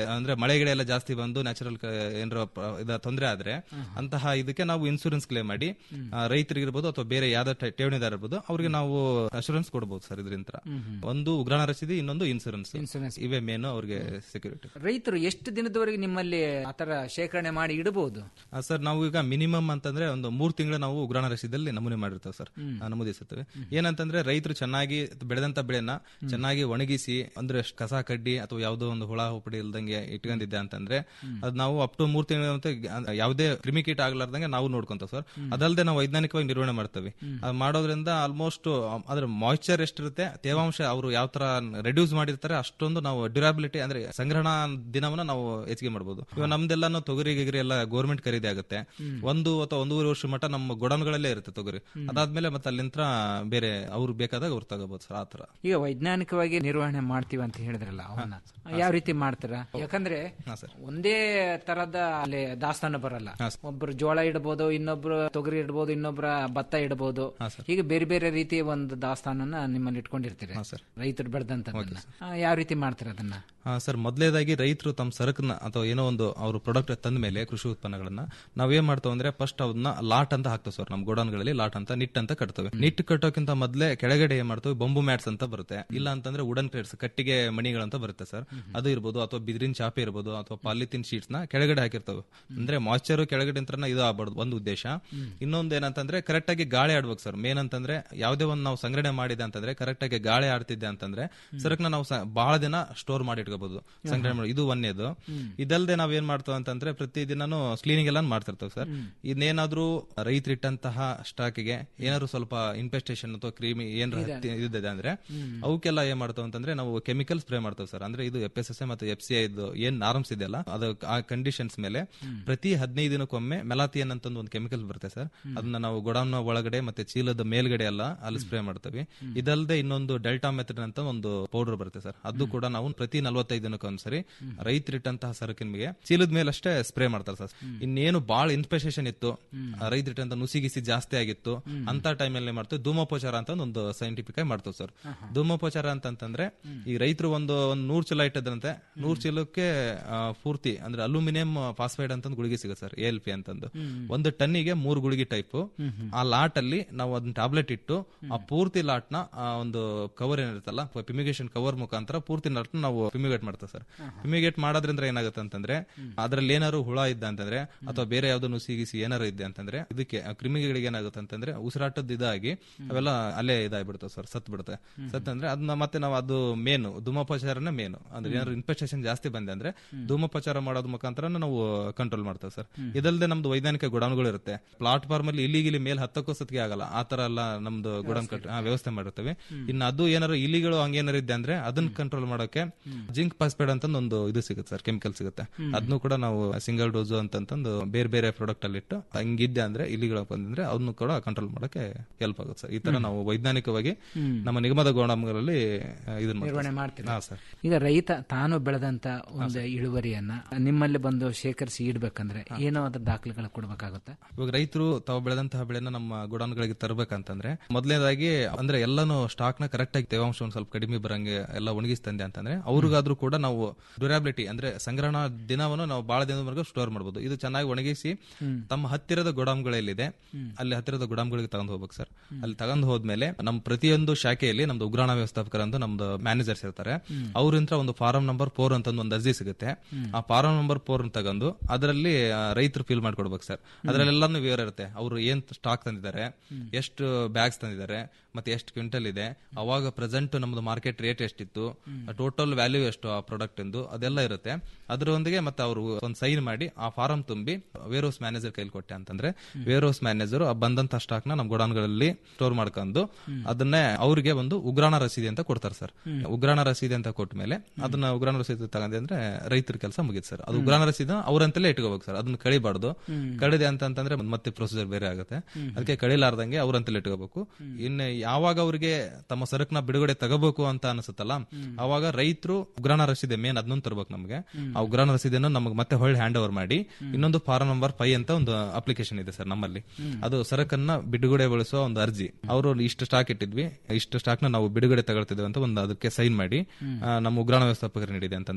ಅಂದ್ರೆ ಮಳೆ ಗಿಡ ಎಲ್ಲ ಜಾಸ್ತಿ ಬಂದು ನ್ಯಾಚುರಲ್ ಏನಾರ ಪ್ರ- ಇದ ತೊಂದರೆ ಆದ್ರೆ ಅಂತಹ ಇದಕ್ಕೆ ನಾವು ಇನ್ಸೂರೆನ್ಸ್ ಕ್ಲೇಮ್ ಮಾಡಿ ಆ, ರೈತರಿಗಿರ್ಬೋದು ಅಥವಾ ಬೇರೆ ಯಾವ್ದೋ ಠೇ- ಠೇವಣಿದಾರ ಇರ್ಬೋದು ಅವ್ರಿಗೆ ನಾವು ಅಶೂರೆನ್ಸ್ ಕೊಡಬಹುದು ಸರ್ ಇದರಿಂದ ಒಂದು ಉಗ್ರಾಣ ರಸೀದಿ ಇನ್ನೊಂದು ಇನ್ಸೂರೆನ್ಸ್ Insurance. ಇವೇ ಮೇನ್ ಅವ್ರಿಗೆ ಸೆಕ್ಯೂರಿಟಿ ರೈತರು ಎಷ್ಟು ದಿನದವರೆಗೆ ನಿಮ್ಮಲ್ಲಿ ಆತರ ಶೇಖರಣೆ ಮಾಡಿ ಇಡಬಹುದು ಸರ್ ನಾವು ಈಗ ಮಿನಿಮಮ್ ಅಂತಂದ್ರೆ ಒಂದು ಮೂರ್ ತಿಂಗಳು ನಾವು ಉಗ್ರಾಣ ರಸೀದಲ್ಲಿ ನಮೂನೆ ಮಾಡಿರ್ತೇವೆ ಸರ್ ಆ, ನಮೂದಿಸುತ್ತೇವೆ ಏನಂತಂದ್ರೆ ರೈತರು ಚೆನ್ನಾಗಿ ಬೆಳೆದಂತ ಬೆಳೆನ ಚೆನ್ನಾಗಿ ಒಣಗಿಸಿ ಅಂದ್ರೆ ಅಷ್ಟ್ ಕಸ ಕಡ್ಡಿ ಅಥವಾ ಯಾವುದೋ ಒಂದು ಹುಳ ಹುಪಡಿ ಇಲ್ದಂಗೆ ಇಟ್ಕೊಂಡಿದ್ದೆ ಅಂತಂದ್ರೆ ಅದ್ ನಾವು ಅಪ್ ಟು ಮೂರ್ ತಿಂಗಳ ಯಾವುದೇ ಕ್ರಿಮಿಕೀಟ ಆಗ್ಲಾರ್ದಂಗೆ ನಾವು ನೋಡ್ಕೊಂತ ಸರ್ ಅದಲ್ಲದೆ ನಾವು ವೈಜ್ಞಾನಿಕವಾಗಿ ನಿರ್ವಹಣೆ ಮಾಡ್ತೇವೆ ಅದು ಮಾಡೋದ್ರಿಂದ ಆಲ್ಮೋಸ್ಟ್ ಅದ್ರ ಮಾಯಿಶ್ಚರ್ ಎಷ್ಟಿರುತ್ತೆ ತೇವಾಂಶ ಅವರು ಯಾವ ತರ ರೆಡ್ಯೂಸ್ ಮಾಡಿರ್ತಾರೆ ಅಷ್ಟೊಂದು ನಾವು ಡ್ಯೂರಾಬಿಲಿಟಿ ಅಂದ್ರೆ ಸಂಗ್ರಹಣಾ ದಿನವನ್ನ ನಾವು ಹೆಚ್ಚಿಗೆ ಮಾಡಬಹುದು ಇವಾಗ ನಮ್ದೆಲ್ಲಾನು ತೊಗರಿ ಗಿಗರಿ ಎಲ್ಲ ಗೌರ್ಮೆಂಟ್ ಖರೀದಿ ಆಗುತ್ತೆ ಒಂದು ಅಥವಾ ಒಂದೂವರೆ ವರ್ಷ ಮಟ್ಟ ನಮ್ಮ ಗೋಡನ್ಗಳಲ್ಲೇ ಇರುತ್ತೆ ತೊಗರಿ ಅದಾದ್ಮೇಲೆ ಮತ್ತೆ ಅಲ್ಲಿಂದ ಬೇರೆ ಅವ್ರು ಬೇಕಾದಾಗ ಅವ್ರು ತಗೋಬಹುದು ಸರ್ ಆತರ ಈಗ ವೈಜ್ಞಾನಿಕವಾಗಿ ನಿರ್ವಹಣೆ ಮಾಡ್ತೀವಿ ಅಂತ ಹೇಳಿದ್ರಲ್ಲ ಅವನ್ನ ಯಾವ ರೀತಿ ಮಾಡ್ತಾರ ಯಾಕಂದ್ರೆ ಒಂದೇ ತರದ ಅಲ್ಲಿ ದಾಸ್ತಾನು ಬರಲ್ಲ ಒಬ್ರು ಜೋಳ ಇಡಬಹುದು ಇನ್ನೊಬ್ರು ತೊಗರಿ ಇಡಬಹುದು ಇನ್ನೊಬ್ರ ಭತ್ತ ಇಡಬಹುದು ಹೀಗೆ ಬೇರೆ ಬೇರೆ ರೀತಿಯ ಒಂದು ದಾಸ್ತಾನನ್ನ ನಿಮ್ಮಲ್ಲಿ ಇಟ್ಕೊಂಡಿರ್ತೀರಿ ರೈತರು ಬೆಳೆದಂತ ಯಾವ ರೀತಿ ಮಾಡ್ತಾರೆ ಅದನ್ನ ಆ, ಸರ್ ಮೊದಲೇದಾಗಿ ರೈತರು ತಮ್ಮ ಸರಕನ್ನ ಅಥವಾ ಏನೋ ಒಂದು ಅವ್ರ ಪ್ರಾಡಕ್ಟ್ ತಂದ ಮೇಲೆ ಕೃಷಿ ಉತ್ಪನ್ನಗಳನ್ನ ನಾವೇನ್ ಮಾಡ್ತಾವ ಅಂದ್ರೆ ಫಸ್ಟ್ ಅವನ್ನ ಲಾಟ್ ಅಂತ ಹಾಕ್ತೇವೆ ಸರ್ ನಮ್ಮ ಗೋಡನ್ಗಳಲ್ಲಿ ಲಾಟ್ ಅಂತ ನಿಟ್ ಅಂತ ಕಟ್ತೇವೆ ನಿಟ್ ಕಟ್ಟೋಕ್ಕಿಂತ ಮೊದಲೇ ಕೆಳಗಡೆ ಏನ್ ಮಾಡ್ತೇವೆ ಬಂಬು ಮ್ಯಾಟ್ಸ್ ಅಂತ ಬರುತ್ತೆ ಇಲ್ಲ ಅಂತಂದ್ರೆ ವುಡನ್ ಕ್ರೇಟ್ಸ್ ಕಟ್ಟಿಗೆ ಮಣಿಗಳಂತ ಬರುತ್ತೆ ಸರ್ ಅದು ಇರ್ಬೋದು ಅಥವಾ ಬಿದಿರಿನ ಚಾಪೆ ಇರ್ಬೋದು ಅಥವಾ ಪಾಲಿಥಿನ್ ಶೀಟ್ಸ್ ನ ಕೆಳಗಡೆ ಹಾಕಿರ್ತವೆ ಅಂದ್ರೆ ಮಾಯ್ಚರ್ ಕೆಳಗಡೆ ಅಂತ ಇದು ಆಗ್ಬಾರ್ದು ಒಂದು ಉದ್ದೇಶ ಇನ್ನೊಂದು ಏನಂತಂದ್ರೆ ಕರೆಕ್ಟ್ ಆಗಿ ಗಾಳಿ ಆಡ್ಬೇಕು ಸರ್ ಮೇನ್ ಅಂತಂದ್ರೆ ಯಾವುದೇ ಒಂದು ನಾವು ಸಂಗ್ರಹಣೆ ಮಾಡಿದೆ ಅಂತಂದ್ರೆ ಕರೆಕ್ಟ್ ಆಗಿ ಗಾಳಿ ಆಡ್ತಿದ್ದೆ ಅಂತಂದ್ರೆ ಸರಕ್ನ ನಾವು ಸ- ಬಹಳ ದಿನ ಸ್ಟೋರ್ ಮಾಡಿ ಇಟ್ಕೋಬಹುದು ಸಂಗ್ರಹಣೆ ಮಾಡಿ ಇದು ಒಂದೇದು ಇದಲ್ದೆ ನಾವ್ ಏನ್ ಮಾಡ್ತೇವೆ ಅಂತಂದ್ರೆ ಪ್ರತಿ ದಿನಾನು ಕ್ಲೀನಿಂಗ್ ಎಲ್ಲ ಮಾಡ್ತಿರ್ತೇವೆ ಸರ್ ಇನ್ನೇನಾದ್ರೂ ರೈತರಿಟ್ಟಂತಹ ಸ್ಟಾಕಿಗೆ ಏನಾದ್ರು ಸ್ವಲ್ಪ ಇನ್ಫೆಸ್ಟೇಷನ್ ಅಥವಾ ಕ್ರೀಮಿ ಏನಾರ ಇದಿದೆ ಅಂದ್ರೆ ಅವಕ್ಕೆಲ್ಲ ಏನ್ ಮಾಡ್ತಾವ ಅಂತಂದ್ರೆ ನಾವು ಕೆಮಿಕಲ್ ಸ್ಪ್ರೇ ಮಾಡ್ತೇವೆ ಸರ್ ಅಂದ್ರೆ ಇದು ಎಫ್ ಎಸ್ ಎಸ್ ಮತ್ತು ಎಫ್ ಸಿ ಐ ಏನ್ ನಾರ್ಮ್ಸ್ ಇದೆಯಲ್ಲ ಅದು ಆ ಕಂಡೀಷನ್ಸ್ ಮೇಲೆ ಪ್ರತಿ ಹದಿನೈದು ದಿನಕ್ಕೊಮ್ಮೆ ಮೆಲಾತಿಯನ್ ಅಂತ ಒಂದು ಕೆಮಿಕಲ್ ಬರುತ್ತೆ ಸರ್ ಅದನ್ನ ನಾವು ಗೋಡೌನ್ ಒಳಗಡೆ ಮತ್ತೆ ಚೀಲದ ಮೇಲ್ಗಡೆ ಎಲ್ಲ ಅಲ್ಲಿ ಸ್ಪ್ರೇ ಮಾಡ್ತೇವೆ ಇದಲ್ಲದೆ ಇನ್ನೊಂದು ಡೆಲ್ಟಾ ಮೆಥಡ್ ಅಂತ ಒಂದು ಪೌಡರ್ ಬರುತ್ತೆ ಸರ್ ಅದು ಕೂಡ ನಾವು ಪ್ರತಿ ನಲವತ್ತೈದು ದಿನಕ್ಕೆ ಒಂದ್ಸರಿ ರೈತರಿಟ್ಟಂತಹ ಸರಕಿನ ಮೇಲೆ ಚೀಲದ ಮೇಲೆ ಅಷ್ಟೇ ಸ್ಪ್ರೇ ಮಾಡ್ತಾರೆ ಸರ್ ಇನ್ನೇನು ಬಾಳ ಇನ್ಫೆಸ್ಟೇಷನ್ ಇತ್ತು ರೈತರಿಟ್ಟಂತ ನುಸಿ ಗಿಸಿ ಜಾಸ್ತಿ ಆಗಿತ್ತು ಅಂತ ಟೈಮಲ್ಲಿ ಮಾಡ್ತೇವೆ ಧೂಮೋಪಚಾರ ಅಂತ ಒಂದು ಸೈಂಟಿಫಿಕ್ ಆಗಿ ಮಾಡ್ತೇವೆ ಸರ್ ಧೂಮೋಪಚಾರ ಅಂತಂತಂದ್ರೆ ಈ ರೈತರು ಒಂದು ಒಂದು ನೂರ್ ಚೀಲ ಇಟ್ಟದಂತೆ ನೂರ್ ಚೀಲಕ್ಕೆ ಆ, ಪೂರ್ತಿ ಅಂದ್ರೆ ಅಲ್ಯೂಮಿನಿಯಂ ಫಾಸ್ಫೈಡ್ ಅಂತ ಗುಳಿಗೆ ಸಿಗುತ್ತೆ ಸರ್ ಎಲ್ ಪಿ ಅಂತಂದು ಒಂದು ಟನ್ನಿಗೆ ಮೂರು ಗುಳಿಗೆ ಟೈಪ್ ಆ ಲಾಟ್ ಅಲ್ಲಿ ನಾವು ಅದನ್ನ ಟ್ಯಾಬ್ಲೆಟ್ ಇಟ್ಟು ಆ ಪೂರ್ತಿ ಲಾಟ್ ನ ಆ ಒಂದು ಕವರ್ ಏನಿರುತ್ತಲ್ಲ ಪಿಮಿಗೇಷನ್ ಕವರ್ ಮುಖಾಂತರ ಪೂರ್ತಿ ಲಾಟ್ ನಾವು ಪಿಮಿಗೇಟ್ ಮಾಡ್ತೇವೆ ಸರ್ ಪಿಮಿಗೇಟ್ ಮಾಡೋದ್ರಿಂದ ಏನಾಗುತ್ತೆ ಅಂತಂದ್ರೆ ಅದ್ರಲ್ಲಿ ಏನಾದ್ರು ಹುಳ ಇದ್ದ ಅಂತಂದ್ರೆ ಅಥವಾ ಬೇರೆ ಯಾವ್ದೋ ನುಸಿ ಗಿಸಿ ಏನಾರು ಇದೆ ಅಂತಂದ್ರೆ ಇದಕ್ಕೆ ಆ ಕ್ರಿಮಿಗಳಿಗೆ ಏನಾಗುತ್ತೆ ಅಂತಂದ್ರೆ ಉಸಿರಾಟದ ಇದಾಗಿ ಅವೆಲ್ಲ ಅಲ್ಲೇ ಇದಾಗ್ಬಿಡ್ತಾವೆ ಸರ್ ಸತ್ ಬಿಡುತ್ತೆ ಸತ್ ಅಂದ್ರೆ ಅದನ್ನ ಮತ್ತೆ ನಾವು ಅದು ಮೇನು ಧೂಮೋಪಚಾರನೇ ಮೇನು ಅಂದ್ರೆ ಏನಾದ್ರು ಇನ್ಫೆಸ್ಟೇಷನ್ ಜಾಸ್ತಿ ಬಂದೆ ಅಂದ್ರೆ ಧೂಮೋಪಚಾರ ಮಾಡೋದ್ ಮುಖಾಂತರ ನಾವು ಕಂಟ್ರೋಲ್ ಮಾಡ್ತೇವೆ ಸರ್ ಇದಲ್ಲದೆ ನಮ್ದು ವೈಜ್ಞಾನಿಕ ಗೋಡಾನ್ಗಳು ಇರುತ್ತೆ ಪ್ಲಾಟ್ಫಾರ್ಮ್ ಅಲ್ಲಿ ಇಲ್ಲಿಗಿಲಿ ಮೇಲೆ ಹತ್ತಕ್ಕೂ ಸತ್ಗೆ ಆಗಲ್ಲ ಆ ತರ ಎಲ್ಲ ನಮ್ದು ಗೋಡನ್ ಕಟ್ ಆ, ವ್ಯವಸ್ಥೆ ಮಾಡಿರ್ತೇವೆ ಇನ್ನು ಅದು ಏನಾರು ಇಲಿಗಳು ಹಂಗೇನಾರು ಇದೆ ಅಂದ್ರೆ ಅದನ್ನ ಕಂಟ್ರೋಲ್ ಮಾಡೋಕೆ ಜಿಂಕ್ ಫಾಸ್ಪೇಡ್ ಅಂತ ಒಂದು ಇದು ಸಿಗುತ್ತೆ ಸರ್ ಕೆಮಿಕಲ್ ಸಿಗುತ್ತೆ ಅದನ್ನು ಕೂಡ ನಾವು ಸಿಂಗಲ್ ಡೋಸ್ ಅಂತಂತಂದು ಬೇರೆ ಬೇರೆ ಪ್ರಾಡಕ್ಟ್ ಅಲ್ಲಿ ಇಟ್ಟು ಹಂಗಿದ್ದೆ ಅಂದ್ರೆ ಇಲಿಗಳು ಬಂದ್ರೆ ಅದನ್ನು ಕೂಡ ಕಂಟ್ರೋಲ್ ಮಾಡಕ್ಕೆ ಹೆಲ್ಪ್ ಆಗುತ್ತೆ ಸರ್ ಈ ತರ ನಾವು ವೈಜ್ಞಾನಿಕವಾಗಿ ನಮ್ಮ ನಿಗಮದ ಗೋಡಂಗಳಲ್ಲಿ ಇದನ್ನ ನಿರ್ವಹಣೆ ಮಾಡ್ತೀವಿ. ಮಾಡ್ತೀರಾ ಹಾ ಸರ್ ಈಗ ರೈತ ತಾನು ಬೆಳೆದಂತ ಒಂದು ಇಳುವರಿಯನ್ನ ನಿಮ್ಮಲ್ಲಿ ಬಂದು ಶೇಖರಿಸಿ ಇಡ್ಬೇಕಂದ್ರೆ ಏನೋ ಅದ್ರ ದಾಖಲೆಗಳು ಕೊಡ್ಬೇಕಾಗುತ್ತೆ ಇವಾಗ ರೈತರು ತಾವು ಬೆಳೆದಂತಹ ಬೆಳೆನ ನಮ್ಮ ಗೋಡೌನ್ಗಳಿಗೆ ತರಬೇಕಂತಂದ್ರೆ ಮೊದಲನೇದಾಗಿ ಅಂದ್ರೆ ಎಲ್ಲಾನು ಸ್ಟಾಕ್ ನ ಕರೆಕ್ಟ್ ಆಗಿ ತೇವಾಂಶವನ್ನು ಸ್ವಲ್ಪ ಕಡಿಮೆ ಬರಂಗೆ ಎಲ್ಲ ಒಣಗಿಸ್ ತಂದೆ ಅಂತಂದ್ರೆ ಅವ್ರಿಗಾದ್ರೂ ಕೂಡ ನಾವು ಡ್ಯೂರಾಬಿಲಿಟಿ ಅಂದ್ರೆ ಸಂಗ್ರಹಣಾ ದಿನವನ್ನು ನಾವು ಬಹಳ ದಿನದವರೆಗೂ ಸ್ಟೋರ್ ಮಾಡಬಹುದು ಇದು ಚೆನ್ನಾಗಿ ಒಣಗಿಸಿ ತಮ್ಮ ಹತ್ತಿರದ ಗೋಡಾಮ್ಗಳಲ್ಲಿದೆ ಅಲ್ಲಿ ಹತ್ತಿರದ ಗೋಡಾಮ್ಗಳಿಗೆ ತಗೊಂಡು ಹೋಗ್ಬೇಕು ಸರ್ ಅಲ್ಲಿ ತಗೊಂಡು ಹೋದ್ಮೇಲೆ ನಮ್ಮ ಪ್ರತಿಯೊಂದು ಶಾಖೆಯಲ್ಲಿ ನಮ್ದು ಉಗ್ರಾಣ ವ್ಯವಸ್ಥಾಪಕರ ಅಂತ ನಮ್ದು ಮ್ಯಾನೇಜರ್ಸ್ ಇರ್ತಾರೆ ಅವ್ರಿಂದ ಒಂದು ಫಾರಂ ನಂಬರ್ ಫೋರ್ ಅಂತ ಒಂದು ಅರ್ಜಿ ಸಿಗುತ್ತೆ ಆ ಫಾರಂ ನಂಬರ್ ಫೋರ್ ತಗೊಂಡು ಅದರಲ್ಲಿ ಆ, ರೈತರು ಫಿಲ್ ಮಾಡ್ಕೊಡ್ಬೇಕು ಸರ್ ಅದರಲ್ಲೆಲ್ಲಾನು ವಿವರ ಇರುತ್ತೆ ಅವರು ಏನ್ ಸ್ಟಾಕ್ ತಂದಿದ್ದಾರೆ ಎಷ್ಟು ಬ್ಯಾಗ್ಸ್ ತಂದಿದ್ದಾರೆ ಮತ್ತೆ ಎಷ್ಟು ಕ್ವಿಂಟಲ್ ಇದೆ ಅವಾಗ ಪ್ರೆಸೆಂಟ್ ನಮ್ದು ಮಾರ್ಕೆಟ್ ರೇಟ್ ಎಷ್ಟಿತ್ತು ಟೋಟಲ್ ವ್ಯಾಲ್ಯೂ ಎಷ್ಟು ಆ ಪ್ರಾಡಕ್ಟ್ ಎಂದು ಅದೆಲ್ಲ ಇರುತ್ತೆ ಅದರೊಂದಿಗೆ ಮತ್ತೆ ಅವರು ಒಂದು ಸೈನ್ ಮಾಡಿ ಆ ಫಾರಂ ತುಂಬಿ ವೇರ್ ಹೌಸ್ ಮ್ಯಾನೇಜರ್ ಕೈಲಿ ಕೊಟ್ಟೆ ಅಂತಂದ್ರೆ ವೇರ್ ಹೌಸ್ ಮ್ಯಾನೇಜರ್ ಆ ಬಂದಂತ ಸ್ಟಾಕ್ ನ ನಮ್ಮ ಗೋಡಾನ್ಗಳಲ್ಲಿ ಸ್ಟೋರ್ ಮಾಡ್ಕೊಂಡು ಅದನ್ನೇ ಅವ್ರಿಗೆ ಒಂದು ಉಗ್ರಾಣ ರಸೀದಿ ಅಂತ ಕೊಡ್ತಾರೆ ಸರ್ ಉಗ್ರಾಣ ರಸೀದಿ ಅಂತ ಕೊಟ್ಟ ಮೇಲೆ ಅದನ್ನ ಉಗ್ರಾಣ ರಸೀದಿ ತಗೊಂಡೆ ಅಂದ್ರೆ ರೈತರ ಕೆಲಸ ಮುಗಿತು ಸರ್ ಅದು ಉಗ್ರಾಣ ರಸೀದಿ ಅವ್ರಂತಲೇ ಇಟ್ಕೋಬೇಕು ಸರ್ ಅದನ್ನ ಕಳಿಬಾರ್ದು ಕಡಿದೆ ಅಂತಂದ್ರೆ ಮತ್ತೆ ಪ್ರೊಸೀಜರ್ ಬೇರೆ ಆಗುತ್ತೆ ಅದಕ್ಕೆ ಕಳಿಲಾರ್ದಂಗೆ ಅವ್ರಂತಲೇ ಇಟ್ಕೋಬೇಕು ಇನ್ನು ಯಾವಾಗ ಅವ್ರಿಗೆ ತಮ್ಮ ಸರಕನ್ನ ಬಿಡುಗಡೆ ತಗೋಬೇಕು ಅಂತ ಅನ್ಸುತ್ತಲ್ಲ ಅವಾಗ ರೈತರು ಉಗ್ರಾಣ ರಸೀದಿ ಮೇನ್ ಅದನ್ನೊಂದು ತರ್ಬೇಕು ನಮಗೆ ಆ ಉಗ್ರಾಣ ರಸೀದಿಯನ್ನು ನಮಗೆ ಮತ್ತೆ ಹೊಳ್ಳಿ ಹ್ಯಾಂಡ್ ಓವರ್ ಮಾಡಿ ಇನ್ನೊಂದು ಫಾರಂ ನಂಬರ್ ಫೈವ್ ಅಂತ ಒಂದು ಅಪ್ಲಿಕೇಶನ್ ಇದೆ ಸರ್ ನಮ್ಮಲ್ಲಿ ಅದು ಸರಕನ್ನ ಬಿಡುಗಡೆಗೊಳಿಸುವ ಒಂದು ಅರ್ಜಿ ಅವರು ಇಷ್ಟು ಸ್ಟಾಕ್ ಇಟ್ಟಿದ್ವಿ ಇಷ್ಟು ಸ್ಟಾಕ್ ನ ನಾವು ಬಿಡುಗಡೆ ತಗೊಳ್ತಿದ್ವಿ ಅಂತ ಒಂದು ಅದಕ್ಕೆ ಸೈನ್ ಮಾಡಿ ಆ, ನಮ್ಮ ಉಗ್ರಾಣ ವ್ಯವಸ್ಥಾಪಕರು ನೀಡಿದೆ ಅಂತಂದ್ರೆ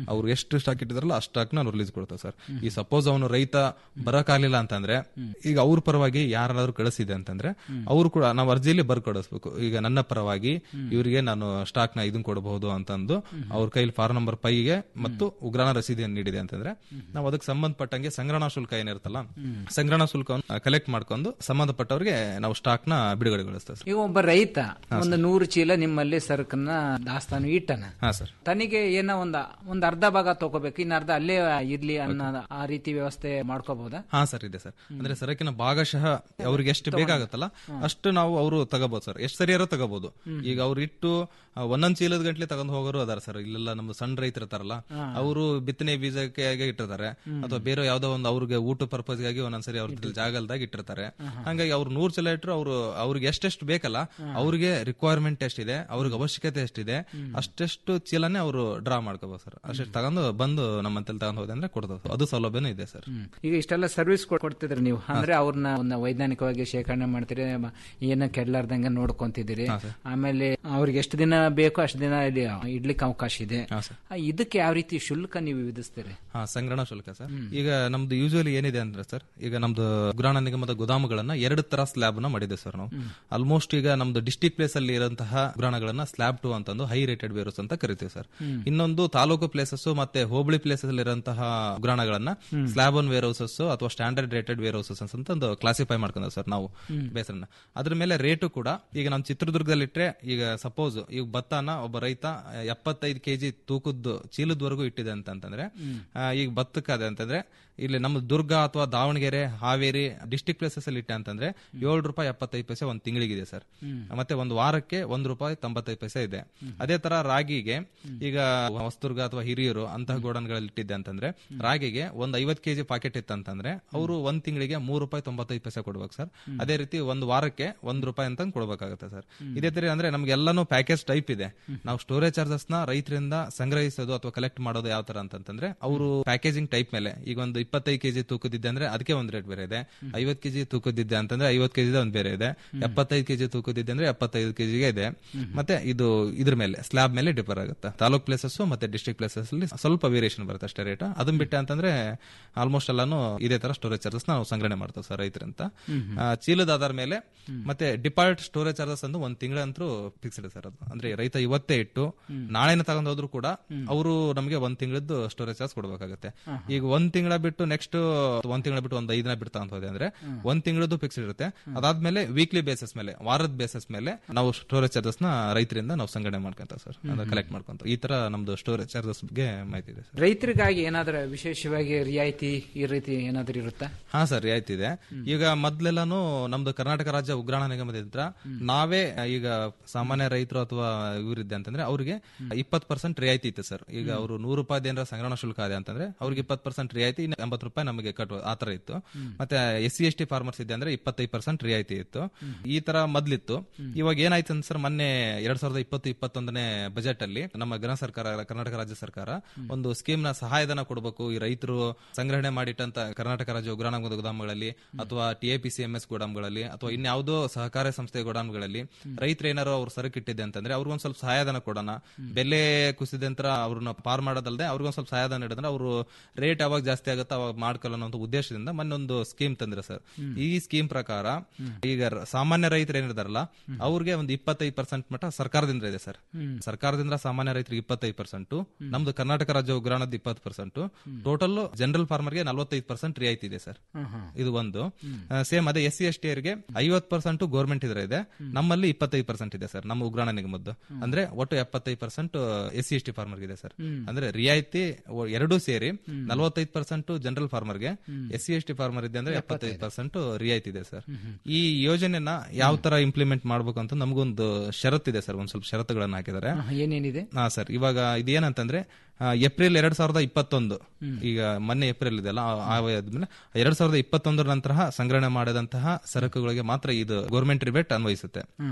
ಅವ್ರು ಎಷ್ಟು ಸ್ಟಾಕ್ ಇಟ್ಟಿದಾರಲ್ಲ ಅಷ್ಟು ಸ್ಟಾಕ್ ನಾವು ರಿಲೀಸ್ ಕೊಡ್ತೇವೆ ಸರ್ ಈ ಸಪೋಸ್ ಅವನು ರೈತ ಬರಕಾಲಿಲ್ಲ ಅಂತಂದ್ರೆ ಈಗ ಅವ್ರ ಪರವಾಗಿ ಯಾರಾದ್ರೂ ಕಳಿಸಿದೆ ಅಂತಂದ್ರೆ ಅವರು ಕೂಡ ನಾವು ಅರ್ಜಿಯಲ್ಲಿ ಬರ್ ಕಳಿಸ್ಬೇಕು ಈಗ ನನ್ನ ಪರವಾಗಿ ಇವರಿಗೆ ನಾನು ಸ್ಟಾಕ್ ನ ಇದನ್ ಕೊಡಬಹುದು ಅಂತಂದು ಅವ್ರ ಕೈಲಿ ಫಾರ್ಮ್ ನಂಬರ್ ಪೈಗೆ ಮತ್ತು ಉಗ್ರಾಣ ರಸೀದಿಯನ್ನು ನೀಡಿದೆ ಅಂತಂದ್ರೆ ನಾವು ಅದಕ್ಕೆ ಸಂಬಂಧಪಟ್ಟಂಗೆ ಸಂಗ್ರಹಣಾ ಶುಲ್ಕ ಏನಿರುತ್ತಲ್ಲ ಸಂಗ್ರಹಣಾ ಶುಲ್ಕವನ್ನು ಕಲೆಕ್ಟ್ ಮಾಡ್ಕೊಂಡು ಸಂಬಂಧಪಟ್ಟವ್ರಿಗೆ ನಾವು ಸ್ಟಾಕ್ ನ ಬಿಡುಗಡೆಗೊಳಿಸ್ತೇವೆ ಸರ್ ಈಗ ಒಬ್ಬ ರೈತ ಒಂದು ನೂರು ಚೀಲ ನಿಮ್ಮಲ್ಲಿ ಸರಕನ್ನ ದಾಸ್ತಾನು ಇಟ್ಟನ ಹಾ ಸರ್ ತನಿಗೆ ಏನೋ ಒಂದ್ ಒಂದ್ ಅರ್ಧ ಭಾಗ ತಗೋಬೇಕು ಇನ್ನ ಅರ್ಧ ಅಲ್ಲೇ ಇರ್ಲಿ ಅನ್ನೋ ಆ ರೀತಿ ವ್ಯವಸ್ಥೆ ಮಾಡ್ಕೋಬಹುದಾ ಹಾ ಸರ್ ಇದೆ ಸರ್ ಅಂದ್ರೆ ಸರಕಿನ ಭಾಗಶಃ ಅವ್ರಿಗೆ ಎಷ್ಟು ಬೇಕಾಗತ್ತಲ್ಲ ಅಷ್ಟು ನಾವು ಅವರು ತಗೋಬಹುದು ಸರ್ ಎಷ್ಟು ಸರಿಯಾರೋ ತಗೋಬಹುದು ಈಗ ಅವ್ರು ಇಟ್ಟು ಆ, ಒಂದೊಂದ್ ಚೀಲದ ಗಂಟ್ಲೆ ತಗೊಂಡ್ ಹೋಗೋರು ಅದಾರ ಸರ್ ಇಲ್ಲೆಲ್ಲ ನಮ್ಮ ಸಣ್ಣ ರೈತರು ಇರ್ತಾರಲ್ಲ ಅವರು ಬಿತ್ತನೆ ಬೀಜಕ್ಕೆ ಆಗಿ ಇಟ್ಟಿರ್ತಾರೆ ಅಥವಾ ಬೇರೆ ಯಾವ್ದೋ ಒಂದು ಅವ್ರಿಗೆ ಊಟ ಪರ್ಪಸ್ ಗಾಗಿ ಒಂದೊಂದ್ಸರಿ ಅವ್ರ ಜಾಗಲ್ದಾಗ ಇಟ್ಟಿರ್ತಾರೆ ಹಂಗಾಗಿ ಅವ್ರು ನೂರ್ ಚೀಲ ಇಟ್ಟರು ಅವ್ರು ಅವ್ರಿಗೆ ಎಷ್ಟೆಷ್ಟು ಬೇಕಲ್ಲ ಅವ್ರಿಗೆ ರಿಕ್ವೈರ್ಮೆಂಟ್ ಎಷ್ಟಿದೆ ಅವ್ರಿಗೆ ಅವಶ್ಯಕತೆ ಎಷ್ಟಿದೆ ಅಷ್ಟೆಷ್ಟು ಚೀಲನೇ ಅವರು ಡ್ರಾ ಮಾಡ್ಕೋಬಹುದು ಸರ್ ಅಷ್ಟು ತಗೊಂಡು ಬಂದು ನಮ್ಮಂತಲ್ಲಿ ತಗೊಂಡ್ ಹೋದೆ ಅಂದ್ರೆ ಕೊಡ್ತದೆ ಅದು ಸೌಲಭ್ಯನೂ ಇದೆ ಸರ್ ಈಗ ಇಷ್ಟೆಲ್ಲ ಸರ್ವಿಸ್ ಕೊಡ್ತಿದ್ರಿ ನೀವು ಅಂದ್ರೆ ಅವ್ರನ್ನ ಒಂದು ವೈಜ್ಞಾನಿಕವಾಗಿ ಶೇಖರಣೆ ಮಾಡ್ತೀರಿ ಮ- ಏನ ಕೆಡ್ಲಾರ್ದಂಗೆ ನೋಡ್ಕೊಂತಿದ್ದೀರಿ ಆಮೇಲೆ ಅವ್ರಿಗೆ ಎಷ್ಟು ದಿನ ಬೇಕೋ ಅಷ್ಟು ದಿನ ಇಲ್ಲಿ ಇಡ್ಲಿಕ್ಕೆ ಅವಕಾಶ ಇದೆ ಆ, ಇದಕ್ಕೆ ಯಾವ ರೀತಿ ಶುಲ್ಕ ನೀವು ವಿಧಿಸ್ತೀರಿ ಹಾ ಸಂಗ್ರಹಣಾ ಶುಲ್ಕ ಸರ್ ಈಗ ನಮ್ದು ಯೂಶುವಲಿ ಏನಿದೆ ಅಂದ್ರೆ ಸರ್ ಈಗ ನಮ್ದು ಗುರಾಣ ನಿಗಮದ ಗೋದಾಮುಗಳನ್ನ ಎರಡು ತರ ಸ್ಲ್ಯಾಬ್ ನ ಮಾಡಿದೆ ಸರ್ ನಾವು ಆಲ್ಮೋಸ್ಟ್ ಈಗ ನಮ್ದು ಡಿಸ್ಟಿಕ್ ಪ್ಲೇಸ್ ಅಲ್ಲಿ ಇರುವಂತಹ ಗುರಾಣಗಳನ್ನ ಸ್ಲ್ಯಾಬ್ ಟು ಅಂತಂದು ಹೈ ರೇಟೆಡ್ ವೇರೋಸ್ ಅಂತ ಕರಿತೀವಿ ಸರ್ ಇನ್ನೊಂದು ತಾಲೂಕು ಪ್ಲೇಸಸ್ ಮತ್ತೆ ಹೋಬಳಿ ಪ್ಲೇಸಸ್ ಅಲ್ಲಿ ಇರುವಂತಹ ಗುರಾಣಗಳನ್ನ ಸ್ಲ್ಯಾಬ್ ಒನ್ ವೇರ್ ಹೌಸಸ್ ಅಥವಾ ಸ್ಟ್ಯಾಂಡರ್ಡ್ ರೇಟೆಡ್ ವೇರ್ ಹೌಸಸ್ ಅಂತ ಒಂದು ಕ್ಲಾಸಿಫೈ ಮಾಡ್ಕೊಂಡ ಸರ್ ನಾವು ಬೇಸರನ್ನ ಅದ್ರ ಮೇಲೆ ರೇಟು ಕೂಡ ಈಗ ನಮ್ಮ ಚಿತ್ರದುರ್ಗದಲ್ಲಿ ಇಟ್ರೆ ಈಗ ಸಪೋಸ್ ಈಗ ಭತ್ತನ ಒಬ್ಬ ರೈತ ಎಪ್ಪತ್ತೈದು ಕೆಜಿ ತೂಕದ ಚೀಲದವರೆಗೂ ಇಟ್ಟಿದೆ ಅಂತಂದ್ರೆ ಆ, ಈಗ ಭತ್ತಕ್ಕಾದೆ ಅಂತಂದ್ರೆ ಇಲ್ಲಿ ನಮ್ಮ ದುರ್ಗ ಅಥವಾ ದಾವಣಗೆರೆ ಹಾವೇರಿ ಡಿಸ್ಟಿಕ್ ಪ್ಲೇಸಸ್ ಅಲ್ಲಿ ಇಟ್ಟೆ ಅಂತಂದ್ರೆ ಏಳು ರೂಪಾಯಿ ಎಪ್ಪತ್ತೈದು ಪೈಸೆ ಒಂದು ತಿಂಗಳಿಗಿದೆ ಸರ್ ಮತ್ತೆ ಒಂದು ವಾರಕ್ಕೆ ಒಂದು ರೂಪಾಯಿ ತೊಂಬತ್ತೈದು ಪೈಸೆ ಇದೆ ಅದೇ ತರ ರಾಗಿಗೆ ಈಗ ಹೊಸದುರ್ಗ ಅಥವಾ ಹಿರಿಯೂರು ಅಂತಹ ಗೋಡನ್ಗಳಲ್ಲಿ ಇಟ್ಟಿದ್ದೆ ಅಂತಂದ್ರೆ ರಾಗಿಗೆ ಒಂದ್ ಐವತ್ ಕೆಜಿ ಪಾಕೆಟ್ ಇತ್ತಂತಂದ್ರೆ ಅವರು ಒಂದ್ ತಿಂಗಳಿಗೆ ಮೂರು ರೂಪಾಯಿ ತೊಂಬತ್ತೈದು ಪೈಸೆ ಕೊಡ್ಬೇಕು ಸರ್ ಅದೇ ರೀತಿ ಒಂದು ವಾರಕ್ಕೆ ಒಂದ್ ರೂಪಾಯಿ ಅಂತ ಕೊಡ್ಬೇಕಾಗುತ್ತೆ ಸರ್ ಇದೇ ತರ ಅಂದ್ರೆ ನಮ್ಗೆ ಎಲ್ಲಾನು ಪ್ಯಾಕೇಜ್ ಟೈಪ್ ಇದೆ ನಾವು ಸ್ಟೋರೇಜ್ ಚಾರ್ಜಸ್ ನ ರೈತರಿಂದ ಸಂಗ್ರಹಿಸೋದು ಅಥವಾ ಕಲೆಕ್ಟ್ ಮಾಡೋದು ಯಾವ ತರ ಅಂತಂದ್ರೆ ಅವರು ಪ್ಯಾಕೇಜಿಂಗ್ ಟೈಪ್ ಮೇಲೆ ಈಗ ಒಂದು ಇಪ್ಪತ್ತೈದು ಕೆಜಿ ತೂಕದಿದ್ದೆ ಅಂದ್ರೆ ಅದಕ್ಕೆ ಒಂದ್ ರೇಟ್ ಬೇರೆ ಇದೆ ಐವತ್ ಕೆಜಿ ತೂಕದಿದ್ದೆ ಅಂತಂದ್ರೆ ಐವತ್ ಕೆಜಿ ಒಂದ್ ಬೇರೆ ಇದೆ ಎಪ್ಪತ್ತೈದು ಕೆಜಿ ತೂಕದಿದ್ದೆ ಅಂದ್ರೆ ಎಪ್ಪತ್ತೈದು ಕೆಜಿಗೆ ಇದೆ ಮತ್ತೆ ಇದು ಇದ್ರ ಮೇಲೆ ಸ್ಲಾಬ್ ಮೇಲೆ ಡಿಫರ್ ಆಗುತ್ತೆ ತಾಲೂಕ್ ಪ್ಲೇಸಸ್ ಮತ್ತೆ ಡಿಸ್ಟ್ರಿಕ್ಟ್ ಪ್ಲೇಸಸ್ ಅಲ್ಲಿ ಸ್ವಲ್ಪ ವೇರಿಯೇಷನ್ ಬರುತ್ತೆ ಅಷ್ಟೇ ರೇಟ್ ಅದನ್ನ ಬಿಟ್ಟೆ ಅಂತಂದ್ರೆ ಆಲ್ಮೋಸ್ಟ್ ಎಲ್ಲಾನು ಇದೇ ತರ ಸ್ಟೋರೇಜ್ ಚಾರ್ಜಸ್ ನಾವು ಸಂಗ್ರಹಣೆ ಮಾಡ್ತೇವೆ ಸರ್ ರೈತರಂತ ಆ, ಚೀಲದ ಆಧಾರ ಮೇಲೆ ಮತ್ತೆ ಡಿಪಾರ್ಟ್ ಸ್ಟೋರೇಜ್ ಚಾರ್ಜಸ್ ಅಂದು ಒಂದ್ ತಿಂಗಳಂತೂ ಫಿಕ್ಸ್ಡ್ ಸರ್ ಅದು ಅಂದ್ರೆ ರೈತ ಇವತ್ತೇ ಇಟ್ಟು ನಾಳೆನ ತಗೊಂಡ್ ಹೋದ್ರು ಕೂಡ ಅವರು ನಮಗೆ ಒಂದ್ ತಿಂಗಳದ್ದು ಸ್ಟೋರೇಜ್ ಚಾರ್ಜ್ ಕೊಡ್ಬೇಕಾಗುತ್ತೆ ಈಗ ಒಂದ್ ತಿಂಗಳ ಬಿಟ್ಟು ನೆಕ್ಸ್ಟ್ ಒಂದ್ ತಿಂಗಳ ಬಿಟ್ಟು ಒಂದ್ ಐದಿನ ಬಿಟ್ಟು ತಗೊಂಡ್ ಹೋದೆ ಅಂದ್ರೆ ಒಂದ್ ತಿಂಗಳದ್ದು ಫಿಕ್ಸ್ಡ್ ಇರುತ್ತೆ ಅದಾದ್ಮೇಲೆ ವೀಕ್ಲಿ ಬೇಸಿಸ್ ಮೇಲೆ ವಾರದ ಬೇಸಿಸ್ ಮೇಲೆ ನಾವು ಸ್ಟೋರೇಜ್ ಚಾರ್ಜಸ್ ನ ರೈತರಿಂದ ನಾವು ಸಂಗ್ರಹಣೆ ಮಾಡ್ಕೊಂತ ಸರ್ ಕಲೆಕ್ಟ್ ಮಾಡ್ಕೊಂತ ಈ ತರ ನಮ್ದು ಸ್ಟೋರೇಜ್ ಚಾರ್ಜಸ್ ಬಗ್ಗೆ ಮಾಹಿತಿ ಇದೆ ಸರ್ ರೈತರಿಗಾಗಿ ಏನಾದ್ರೂ ವಿಶೇಷವಾಗಿ ರಿಯಾಯಿತಿ ಈ ರೀತಿ ಏನಾದ್ರೂ ಇರುತ್ತಾ ಹಾ ಸರ್ ರಿಯಾಯಿತಿ ಇದೆ ಈಗ ಮೊದ್ಲೆಲ್ಲಾನು ನಮ್ದು ಕರ್ನಾಟಕ ರಾಜ್ಯ ಉಗ್ರಾಣ ನಿಗಮದಿಂದ ನಾವೇ ಈಗ ಸಾಮಾನ್ಯ ರೈತರು ಅಥವಾ ಇವರಿದ್ದೆ ಅಂತಂದ್ರೆ ಅವ್ರಿಗೆ ಇಪ್ಪತ್ ಪರ್ಸೆಂಟ್ ರಿಯಾಯಿತಿ ಇತ್ತು ಸರ್ ಈಗ ಅವರು ನೂರು ರೂಪಾಯಿ ಏನಾರ ಸಂಗ್ರಹಣ ಶುಲ್ಕ ಇದೆ ಅಂತಂದ್ರೆ ಅವ್ರಿಗೆ ಇಪ್ಪತ್ ಪರ್ಸೆಂಟ್ ರಿಯಾಯಿತಿ ಇನ್ನು ಎಂಬತ್ತು ರೂಪಾಯಿ ನಮಗೆ ಕಟ್ಟುವ ಆ ತರ ಇತ್ತು ಮತ್ತೆ S C S T farmers ಇದೆ ಅಂದ್ರೆ ಇಪ್ಪತ್ತೈದು ಪರ್ಸೆಂಟ್ ರಿಯಾಯಿತಿ ಇತ್ತು ಈ ತರ ಮೊದ್ಲಿತ್ತು ಇವಾಗ ಏನಾಯ್ತು ಅಂತ ಸರ್ ಮೊನ್ನೆ ಎರಡ್ ಸಾವಿರದ ಇಪ್ಪತ್ತು ಇಪ್ಪತ್ತೊಂದನೇ ಬಜೆಟ್ ಅಲ್ಲಿ ನಮ್ಮ ಗೃಹ ಸರ್ಕಾರ ಕರ್ನಾಟಕ ರಾಜ್ಯ ಸರ್ಕಾರ ಒಂದು ಸ್ಕೀಮ್ ನ ಸಹಾಯಧನ ಕೊಡಬೇಕು ಈ ರೈತರು ಸಂಗ್ರಹಣೆ ಮಾಡಿಟ್ಟಂತ ಕರ್ನಾಟಕ ರಾಜ್ಯ ಉಗ್ರಾಣ ಗೋದಾಮುಗಳಲ್ಲಿ ಅಥವಾ ಟಿಎಪಿಸಿ ಎಂ ಎಸ್ ಗೋದಾಮುಗಳಲ್ಲಿ ಅಥವಾ ಇನ್ಯಾವುದೋ ಸಹಕಾರ ಸಂಸ್ಥೆ ಗೋದಾಮುಗಳಲ್ಲಿ ರೈತರು ಏನಾರು ಅವ್ರು ಸರಕು ಇಟ್ಟಿದೆ ಅಂತಂದ್ರೆ ಅವ್ರಿಗೊಂದ್ ಸ್ವಲ್ಪ ಸಹಾಯಧನ ಕೊಡೋಣ ಬೆಲೆ ಕುಸಿದೆ ಅಂತ ಅವ್ರನ್ನ ಪಾರ್ ಮಾಡೋದಲ್ಲದೆ ಅವ್ರಿಗೊಂದ್ ಸ್ವಲ್ಪ ಸಹಾಯಧನ ನೀಡಿದ್ರೆ ಅವರು ರೇಟ್ ಯಾವಾಗ ಜಾಸ್ತಿ ಆಗುತ್ತೆ ಅವಾಗ ಮಾಡ್ಕೊಳ್ಳೋ ಅನ್ನೋ ಉದ್ದೇಶದಿಂದ ಮೊನ್ನೊಂದು ಸ್ಕೀಮ್ ತಂದ್ರೆ ಸರ್ ಈ ಸ್ಕೀಮ್ ಪ್ರಕಾರ ಈಗ ರ- ಸಾಮಾನ್ಯ ರೈತರು ಏನಿದಾರಲ್ಲ ಅವ್ರಿಗೆ ಒಂದು ಇಪ್ಪತ್ತೈದು ಪರ್ಸೆಂಟ್ ಮಟ್ಟ ಸರ್ಕಾರದಿಂದ ಇದೆ ಸರ್ ಸರ್ಕಾರದಿಂದ ಸಾಮಾನ್ಯ ರೈತರಿಗೆ ಇಪ್ಪತ್ತೈದು ಪರ್ಸೆಂಟ್ ನಮ್ದು ಕರ್ನಾಟಕ ರಾಜ್ಯ ಉಗ್ರಾಣದ ಇಪ್ಪತ್ತು ಪರ್ಸೆಂಟ್ ಟೋಟಲ್ ಜನರಲ್ ಫಾರ್ಮರ್ಗೆ ನಲವತ್ತೈದು ಪರ್ಸೆಂಟ್ ರಿಯಾಯಿತಿ ಇದೆ ಸರ್ ಇದು ಒಂದು ಸೇಮ್ ಅದೇ ಎಸ್ ಸಿ ಎಸ್ ಟಿ ಅವರಿಗೆ ಐವತ್ ಪರ್ಸೆಂಟ್ ಗೌರ್ಮೆಂಟ್ ಇದ್ರ ಇದೆ ನಮ್ಮಲ್ಲಿ ಇಪ್ಪತ್ತೈದು ಪರ್ಸೆಂಟ್ ಇದೆ ಸರ್ ನಮ್ಮ ಉಗ್ರಾಣ ನಿಗಮದ್ದು ಅಂದ್ರೆ ಒಟ್ಟು ಎಪ್ಪತ್ತೈದು percent S C S T farmer ಇದೆ ಸರ್ ಅಂದ್ರೆ ರಿಯಾಯಿತಿ ಒ- ಎರಡೂ ಸೇರಿ ನಲವತ್ತೈದು ಪರ್ಸೆಂಟ್ ಜನರಲ್ ಫಾರ್ಮರ್ಗೆ S C S T farmer ಇದೆ ಅಂದ್ರೆ ಎಪ್ಪತ್ತೈದು ಪರ್ಸೆಂಟ್ ರಿಯಾಯಿತಿ ಇದೆ ಸರ್ ಈ ಯೋಜನೆನ ಯಾವ ತರ ಇಂಪ್ಲಿಮೆಂಟ್ ಮಾಡ್ಬೇಕು ಅಂತ ನಮಗೊಂದು ಷರತ್ತಿದೆ ಸರ್ ಒಂದ್ ಸ್ವಲ್ಪ ಷರತ್ತುಗಳನ್ನ ಹಾಕಿದ್ದಾರೆ ಏನೇನಿದೆ ಹಾ ಸರ್ ಇವಾಗ ಇದೇನಂತಂದ್ರೆ ಆ, ಏಪ್ರಿಲ್ ಎರಡ್ ಸಾವಿರದ ಇಪ್ಪತ್ತೊಂದು ಈಗ ಮೊನ್ನೆ ಏಪ್ರಿಲ್ ಇದೆಲ್ಲ ಆದ್ಮೇಲೆ ಎರಡ್ ಸಾವಿರದ ಇಪ್ಪತ್ತೊಂದರ ನಂತರ ಸಂಗ್ರಹಣೆ ಮಾಡಿದಂತಹ ಸರಕುಗಳಿಗೆ ಮಾತ್ರ ಇದು ಗೌರ್ಮೆಂಟ್ ರಿಬೇಟ್ ಅನ್ವಯಿಸುತ್ತೆ